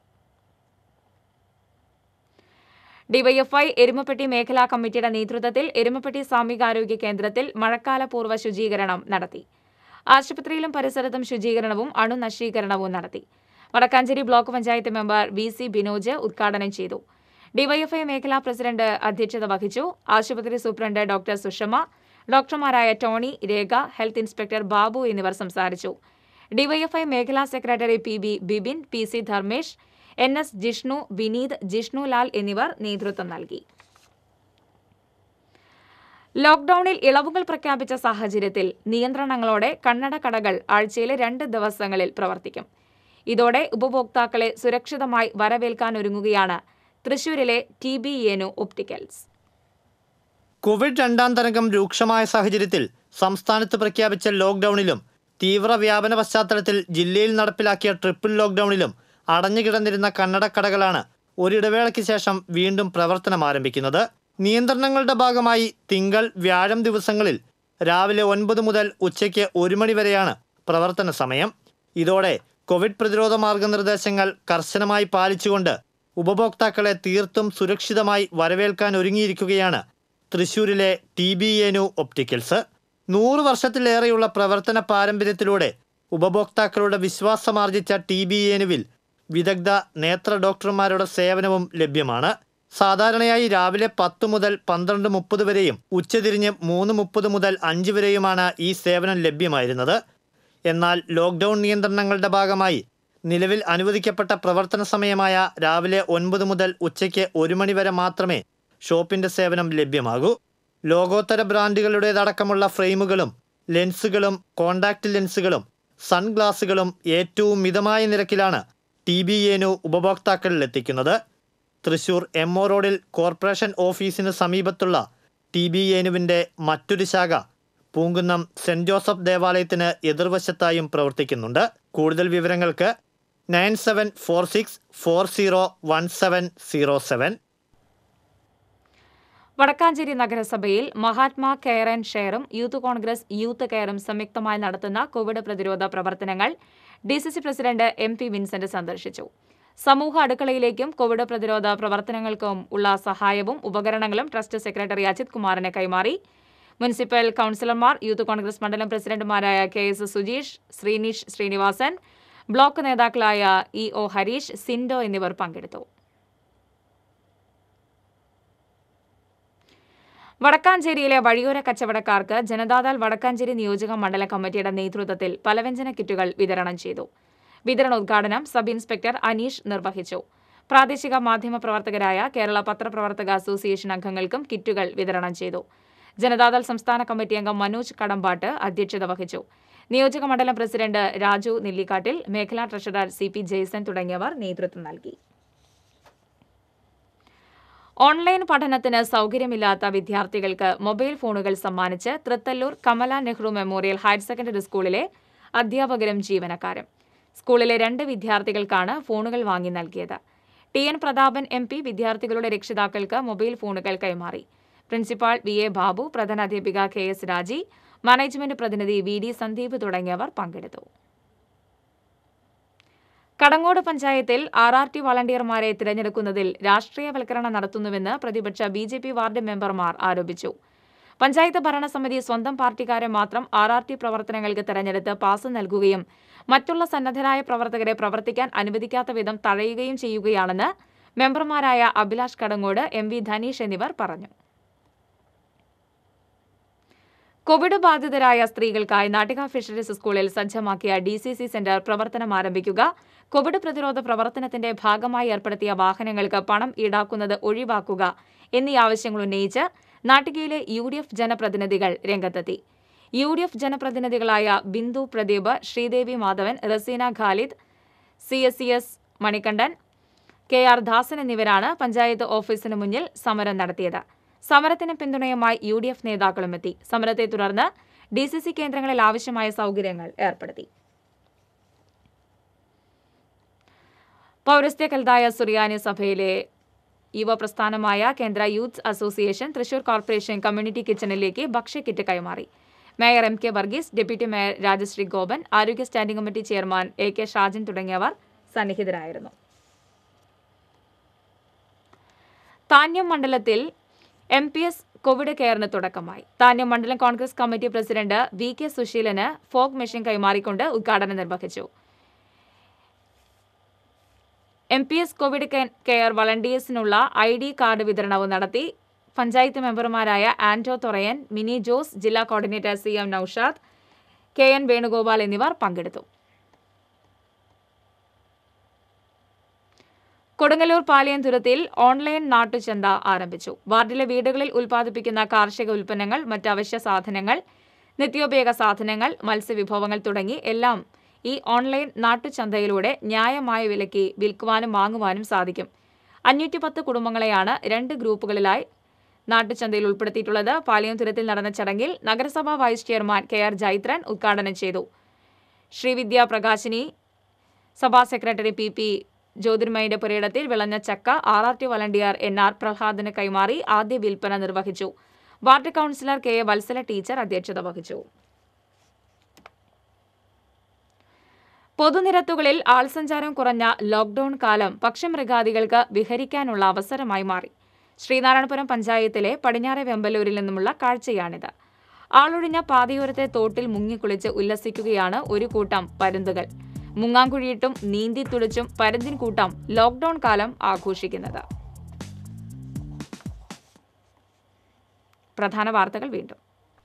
ഡിവൈഎഫ്ഐ എരുമപ്പെട്ടി മേഖലാ കമ്മിറ്റിയുടെ നേതൃത്വത്തിൽ എരുമപ്പെട്ടി സാമൂഹികാരോഗ്യ കേന്ദ്രത്തിൽ മഴക്കാല പൂർവ്വ ശുചീകരണം നടത്തി ആശുപത്രിയിലും പരിസരത്തും ശുചീകരണവും അണുനശീകരണവും നടത്തി Vadakkanchery block panchayat member V C Binoj ഉദ്ഘാടനം ചെയ്തു ഡിവൈഎഫ്ഐ മേഖലാ പ്രസിഡന്റ് അധ്യക്ഷത വഹിച്ചു ആശുപത്രി സൂപ്രണ്ട് ഡോക്ടർ സുഷമ ഡോക്ടർമാരായ ടോണി രേഖ ഹെൽത്ത് ഇൻസ്പെക്ടർ ബാബു എന്നിവർ സംസാരിച്ചു ഡിവൈഎഫ്ഐ മേഖലാ secretary P B Bibin P C Dharmesh N S Jishnu Vineeth Jishnu Lal എന്നിവർ നേതൃത്വം നൽകി ലോക്ഡൌണിൽ ഇളവുകൾ പ്രഖ്യാപിച്ച സാഹചര്യത്തിൽ നിയന്ത്രണങ്ങളോടെ കണ്ണട കടകൾ ആഴ്ചയിലെ രണ്ട് ദിവസങ്ങളിൽ പ്രവർത്തിക്കും ഇതോടെ ഉപഭോക്താക്കളെ സുരക്ഷിതമായി വരവേൽക്കാനൊരുങ്ങുകയാണ് തൃശൂരിലെ T B Enu opticals Covid രണ്ടാം തരംഗം രൂക്ഷമായ സാഹചര്യത്തിൽ സംസ്ഥാനത്ത് പ്രഖ്യാപിച്ച ലോക്ക്ഡൌണിലും തീവ്ര വ്യാപന പശ്ചാത്തലത്തിൽ ജില്ലയിൽ നടപ്പിലാക്കിയ ട്രിപ്പിൾ ലോക്ക്ഡൌണിലും അടഞ്ഞുകിടന്നിരുന്ന കന്നടക്കടകളാണ് ഒരിടവേളയ്ക്ക് ശേഷം വീണ്ടും പ്രവർത്തനം ആരംഭിക്കുന്നത് നിയന്ത്രണങ്ങളുടെ ഭാഗമായി തിങ്കൾ വ്യാഴം ദിവസങ്ങളിൽ രാവിലെ ഒൻപത് മുതൽ ഉച്ചയ്ക്ക് ഒരു മണി വരെയാണ് പ്രവർത്തന സമയം ഇതോടെ കോവിഡ് പ്രതിരോധ മാർഗനിർദ്ദേശങ്ങൾ കർശനമായി പാലിച്ചുകൊണ്ട് ഉപഭോക്താക്കളെ തീർത്തും സുരക്ഷിതമായി വരവേൽക്കാൻ ഒരുങ്ങിയിരിക്കുകയാണ് തൃശൂരിലെ ടി ബി എനു ഒപ്റ്റിക്കൽസ് നൂറ് വർഷത്തിലേറെയുള്ള പ്രവർത്തന പാരമ്പര്യത്തിലൂടെ ഉപഭോക്താക്കളുടെ വിശ്വാസമാർജിച്ച ടി ബി എനുവിൽ വിദഗ്ധ നേത്ര ഡോക്ടർമാരുടെ സേവനവും ലഭ്യമാണ് സാധാരണയായി രാവിലെ പത്ത് മുതൽ പന്ത്രണ്ട് മുപ്പത് വരെയും ഉച്ചതിരിഞ്ഞ് മൂന്ന് മുപ്പത് മുതൽ അഞ്ച് വരെയുമാണ് ഈ സേവനം ലഭ്യമായിരുന്നത് എന്നാൽ ലോക്ക്ഡൗൺ നിയന്ത്രണങ്ങളുടെ ഭാഗമായി നിലവിൽ അനുവദിക്കപ്പെട്ട പ്രവർത്തന സമയമായ രാവിലെ ഒൻപത് മുതൽ ഉച്ചയ്ക്ക് ഒരു മണി വരെ മാത്രമേ ഷോപ്പിന്റെ സേവനം ലഭ്യമാകൂ ലോകോത്തര ബ്രാൻഡുകളുടേതടക്കമുള്ള ഫ്രെയിമുകളും ലെൻസുകളും കോണ്ടാക്ട് ലെൻസുകളും സൺഗ്ലാസുകളും ഏറ്റവും മിതമായ നിരക്കിലാണ് ടി ബി എനു ഉപഭോക്താക്കളിൽ എത്തിക്കുന്നത് തൃശൂർ എം ഒ റോഡിൽ കോർപ്പറേഷൻ ഓഫീസിന് സമീപത്തുള്ള ടി ബി എനുവിൻ്റെ മറ്റൊരു ശാഖ പൂങ്കുന്നം സെന്റ് ജോസഫ് ദേവാലയത്തിന് എതിർവശത്തായും പ്രവർത്തിക്കുന്നുണ്ട് കൂടുതൽ വിവരങ്ങൾക്ക് nine seven four six four zero one seven zero seven Vadakkanchery നഗരസഭയിൽ മഹാത്മാ കെയർ ആൻഡ് ഷെയറും യൂത്ത് കോൺഗ്രസ് യൂത്ത് കെയറും സംയുക്തമായി നടത്തുന്ന കോവിഡ് പ്രതിരോധ പ്രവർത്തനങ്ങൾ D C C president M P Vincent സന്ദർശിച്ചു സമൂഹ അടുക്കളയിലേക്കും കോവിഡ് പ്രതിരോധ പ്രവർത്തനങ്ങൾക്കും ഉള്ള സഹായവും ഉപകരണങ്ങളും ട്രസ്റ്റ് സെക്രട്ടറി അജിത് കുമാറിന് കൈമാറി മുനിസിപ്പൽ കൌൺസിലർമാർ യൂത്ത് കോൺഗ്രസ് മണ്ഡലം പ്രസിഡന്റുമാരായ K S Sujeesh Sreenish Sreenivasan block നേതാക്കളായ ഇ ഒ ഹരീഷ് സിൻഡോ എന്നിവർ പങ്കെടുത്തു വടക്കാഞ്ചേരിയിലെ വഴിയോര കച്ചവടക്കാർക്ക് ജനതാദൾ വടക്കാഞ്ചേരി നിയോജക മണ്ഡല കമ്മിറ്റിയുടെ നേതൃത്വത്തിൽ പലവ്യഞ്ജന കിറ്റുകൾ വിതരണം ചെയ്തു വിതരണോദ്ഘാടനം സബ് ഇൻസ്പെക്ടർ അനീഷ് നിർവഹിച്ചു പ്രാദേശിക മാധ്യമ പ്രവർത്തകരായ കേരള പത്രപ്രവർത്തക അസോസിയേഷൻ അംഗങ്ങൾക്കും കിറ്റുകൾ വിതരണം ചെയ്തു ജനതാദൾ സംസ്ഥാന കമ്മിറ്റി അംഗം മനോജ് കടമ്പാട്ട് അധ്യക്ഷത വഹിച്ചു നിയോജക മണ്ഡലം പ്രസിഡന്റ് രാജു നെല്ലിക്കാട്ടിൽ മേഖലാ ട്രഷറർ സി പി ജെയ്സൺ തുടങ്ങിയവർ നേതൃത്വം നൽകി ഓൺലൈൻ പഠനത്തിന് സൗകര്യമില്ലാത്ത വിദ്യാർത്ഥികൾക്ക് മൊബൈൽ ഫോണുകൾ സമ്മാനിച്ച് Thrithallur Kamala Nehru memorial higher secondary സ്കൂളിലെ അധ്യാപകരും ജീവനക്കാരും സ്കൂളിലെ രണ്ട് വിദ്യാർത്ഥികൾക്കാണ് ഫോണുകൾ വാങ്ങി നൽകിയത് T N Prathapan M P വിദ്യാർത്ഥികളുടെ രക്ഷിതാക്കൾക്ക് മൊബൈൽ ഫോണുകൾ കൈമാറി പ്രിൻസിപ്പാൾ വി എ ബാബു പ്രധാനാധ്യാപിക കെ എസ് രാജി മാനേജ്മെന്റ് പ്രതിനിധി വി ഡി സന്ദീപ് തുടങ്ങിയവർ പങ്കെടുത്തു കടങ്ങോട് പഞ്ചായത്തിൽ ആർ ആർ ടി വളണ്ടിയർമാരെ തിരഞ്ഞെടുക്കുന്നതിൽ രാഷ്ട്രീയവൽക്കരണം നടത്തുന്നുവെന്ന് പ്രതിപക്ഷ ബി ജെ പി വാർഡ് മെമ്പർമാർ ആരോപിച്ചു പഞ്ചായത്ത് ഭരണസമിതി സ്വന്തം പാർട്ടിക്കാരെ മാത്രം ആർ ആർ ടി പ്രവർത്തനങ്ങൾക്ക് തെരഞ്ഞെടുത്ത് പാസ് നൽകുകയും മറ്റുള്ള സന്നദ്ധരായ പ്രവർത്തകരെ പ്രവർത്തിക്കാൻ അനുവദിക്കാത്ത വിധം തഴയുകയും ചെയ്യുകയാണെന്ന് മെമ്പർമാരായ അഭിലാഷ് കടങ്ങോട് എം വി ധനീഷ് എന്നിവർ പറഞ്ഞു കോവിഡ് ബാധിതരായ സ്ത്രീകൾക്കായി നാട്ടിക ഫിഷറീസ് സ്കൂളിൽ സജ്ജമാക്കിയ ഡി സി സി സെന്റർ പ്രവർത്തനം ആരംഭിക്കുക കോവിഡ് പ്രതിരോധ പ്രവർത്തനത്തിന്റെ ഭാഗമായി ഏർപ്പെടുത്തിയ വാഹനങ്ങൾക്ക് പണം ഈടാക്കുന്നത് ഒഴിവാക്കുക എന്നീ ആവശ്യങ്ങൾ ഉന്നയിച്ച് നാട്ടികയിലെ യു ഡി എഫ് ജനപ്രതിനിധികൾ രംഗത്തെത്തി യു ഡി എഫ് ജനപ്രതിനിധികളായ Bindu Pradeep Sreedevi Madhavan Raseena Khalid C S C S Manikandan K R Dasan എന്നിവരാണ് പഞ്ചായത്ത് ഓഫീസിന് മുന്നിൽ സമരം നടത്തിയത് സമരത്തിന് പിന്തുണയുമായി യു ഡി എഫ് നേതാക്കളും എത്തി സമരത്തെ തുടർന്ന് ഡി സി സി കേന്ദ്രങ്ങളിൽ ആവശ്യമായ സൗകര്യങ്ങൾ ഏർപ്പെടുത്തി പൗരസ്ത്യ കൽതായ സുറിയാനി സഭയിലെ യുവ പ്രസ്ഥാനമായ കേന്ദ്ര youth association Thrissur corporation community കിച്ചണിലേക്ക് ഭക്ഷ്യക്കിറ്റ് കൈമാറി mayor M K Varghese deputy mayor Rajasree Gopan ആരോഗ്യ standing committee chairman A K Shajan തുടങ്ങിയവർ സന്നിഹിതരായിരുന്നു താന്യം മണ്ഡലത്തിൽ എം പി എസ് കോവിഡ് കെയറിന് തുടക്കമായി താന്യം മണ്ഡലം Congress committee president V K സുശീലന് ഫോഗ് മെഷീൻ കൈമാറിക്കൊണ്ട് ഉദ്ഘാടനം നിർവഹിച്ചു M P S Covid care വളണ്ടിയേഴ്സിനുള്ള ഐ ഡി കാർഡ് വിതരണവും നടത്തി പഞ്ചായത്ത് മെമ്പർമാരായ ആന്റോ തൊറയൻ മിനി ജോസ് ജില്ലാ coordinator C M Noushad K N Venugopal എന്നിവർ പങ്കെടുത്തു കൊടുങ്ങല്ലൂർ പാലിയന്തുരത്തിൽ ഓൺലൈൻ നാട്ടുചന്ത ആരംഭിച്ചു വാർഡിലെ വീടുകളിൽ ഉൽപ്പാദിപ്പിക്കുന്ന കാർഷിക ഉൽപ്പന്നങ്ങൾ മറ്റ് അവശ്യ സാധനങ്ങൾ നിത്യോപയോഗ സാധനങ്ങൾ മത്സ്യവിഭവങ്ങൾ തുടങ്ങി എല്ലാം ഈ ഓൺലൈൻ നാട്ടുചന്തയിലൂടെ ന്യായമായ വിലയ്ക്ക് വിൽക്കുവാനും വാങ്ങുവാനും സാധിക്കും അഞ്ഞൂറ്റി പത്ത് കുടുംബങ്ങളെയാണ് രണ്ട് ഗ്രൂപ്പുകളിലായി നാട്ടുചന്തയിൽ ഉൾപ്പെടുത്തിയിട്ടുള്ളത് പാലിയംതുരത്തിൽ നടന്ന ചടങ്ങിൽ നഗരസഭാ vice chairman K R Jaithran ഉദ്ഘാടനം ചെയ്തു ശ്രീവിദ്യ പ്രകാശിനി സഭാ സെക്രട്ടറി പി പി ജ്യോതിർമയുടെ പുരയിടത്തിൽ വിളഞ്ഞ ചക്ക R R T volunteer N R പ്രഹ്ലാദിന് കൈമാറി ആദ്യ വിൽപ്പന നിർവഹിച്ചു ward councillor K A Vatsala teacher അധ്യക്ഷത വഹിച്ചു പൊതുനിരത്തുകളിൽ ആൾസഞ്ചാരം കുറഞ്ഞ ലോക്ഡൌൺ കാലം പക്ഷിമൃഗാദികൾക്ക് വിഹരിക്കാനുള്ള അവസരമായി മാറി ശ്രീനാരായണപുരം പഞ്ചായത്തിലെ പടിഞ്ഞാറെ വെമ്പലൂരിൽ നിന്നുമുള്ള കാഴ്ചയാണിത് ആളൊഴിഞ്ഞ പാതയോരത്തെ തോട്ടിൽ മുങ്ങിക്കുളിച്ച് ഉല്ലസിക്കുകയാണ് ഒരു കൂട്ടം പരുന്തുകൾ മുങ്ങാങ്കുഴിയിട്ടും നീന്തി തുടിച്ചും പരുന്തിൻ കൂട്ടം ലോക്ഡൌൺ കാലം ആഘോഷിക്കുന്നത് പ്രധാന വാർത്തകൾ വീണ്ടും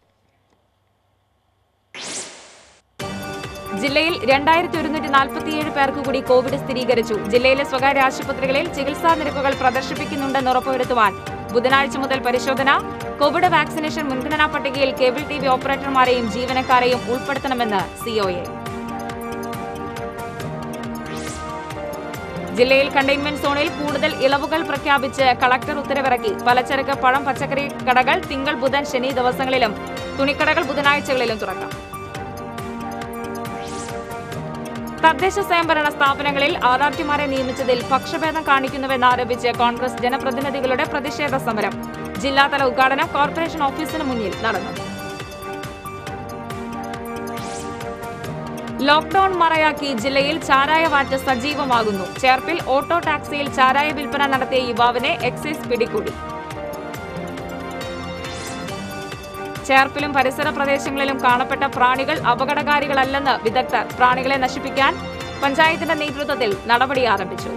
ജില്ലയിൽ രണ്ടായിരത്തി ഒരുന്നൂറ്റി നാൽപ്പത്തിയേഴ് പേർക്ക് കൂടി കോവിഡ് സ്ഥിരീകരിച്ചു ജില്ലയിലെ സ്വകാര്യ ആശുപത്രികളിൽ ചികിത്സാ നിരക്കുകൾ പ്രദർശിപ്പിക്കുന്നുണ്ടെന്ന് ഉറപ്പുവരുത്തുവാൻ ബുധനാഴ്ച മുതൽ പരിശോധന കോവിഡ് വാക്സിനേഷൻ മുൻഗണനാ പട്ടികയിൽ കേബിൾ ടി വി ഓപ്പറേറ്റർമാരെയും ജീവനക്കാരെയും ഉൾപ്പെടുത്തണമെന്ന് സിഒഎ ജില്ലയിൽ കണ്ടെയ്ൻമെന്റ് സോണിൽ കൂടുതൽ ഇളവുകൾ പ്രഖ്യാപിച്ച് കളക്ടർ ഉത്തരവിറക്കി പലചരക്ക് പഴം പച്ചക്കറി കടകൾ തിങ്കൾ ബുധൻ ശനി ദിവസങ്ങളിലും തുണിക്കടകൾ ബുധനാഴ്ചകളിലും തുറക്കാം തദ്ദേശ സ്വയംഭരണ സ്ഥാപനങ്ങളിൽ ആറാട്ടിമാരെ നിയമിച്ചതിൽ പക്ഷഭേദം കാണിക്കുന്നുവെന്നാരോപിച്ച് കോൺഗ്രസ് ജനപ്രതിനിധികളുടെ പ്രതിഷേധ സമരം ജില്ലാതല ഉദ്ഘാടനം കോർപ്പറേഷൻ ഓഫീസിന് മുന്നിൽ നടന്നു ലോക്ഡൌൺ മറയാക്കി ജില്ലയിൽ ചാരായ വാറ്റ് സജീവമാകുന്നു ചേർപ്പിൽ ഓട്ടോ ടാക്സിയിൽ ചാരായ വിൽപ്പന നടത്തിയ യുവാവിനെ എക്സൈസ് പിടികൂടി ചേർപ്പിലും പരിസര പ്രദേശങ്ങളിലും കാണപ്പെട്ട പ്രാണികൾ അപകടകാരികളല്ലെന്ന് വിദഗ്ധർ പ്രാണികളെ നശിപ്പിക്കാൻ പഞ്ചായത്തിന്റെ നേതൃത്വത്തിൽ നടപടി ആരംഭിച്ചു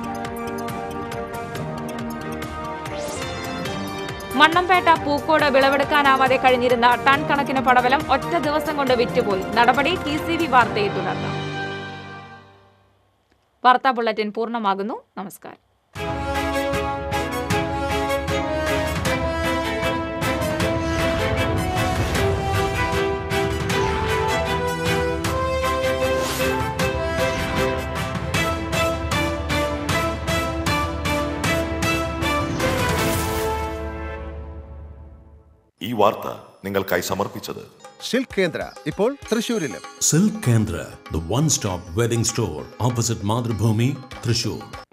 മണ്ണമ്പേട്ട പൂക്കോട് വിളവെടുക്കാനാവാതെ കഴിഞ്ഞിരുന്ന ടൺ കണക്കിന് പടവലം ഒറ്റ ദിവസം കൊണ്ട് വിറ്റുപോയി നടപടി ടി സി വി വാർത്തയെ തുടർന്ന് വാർത്താ ബുള്ളറ്റിൻ പൂർണ്ണമാകുന്നു നമസ്കാരം ഈ വാർത്ത നിങ്ങൾക്കായി സമർപ്പിച്ചത് സിൽക്ക് കേന്ദ്ര ഇപ്പോൾ തൃശൂരിലും Silk Kendra, the one stop wedding store opposite Madhubhumi, Trishur.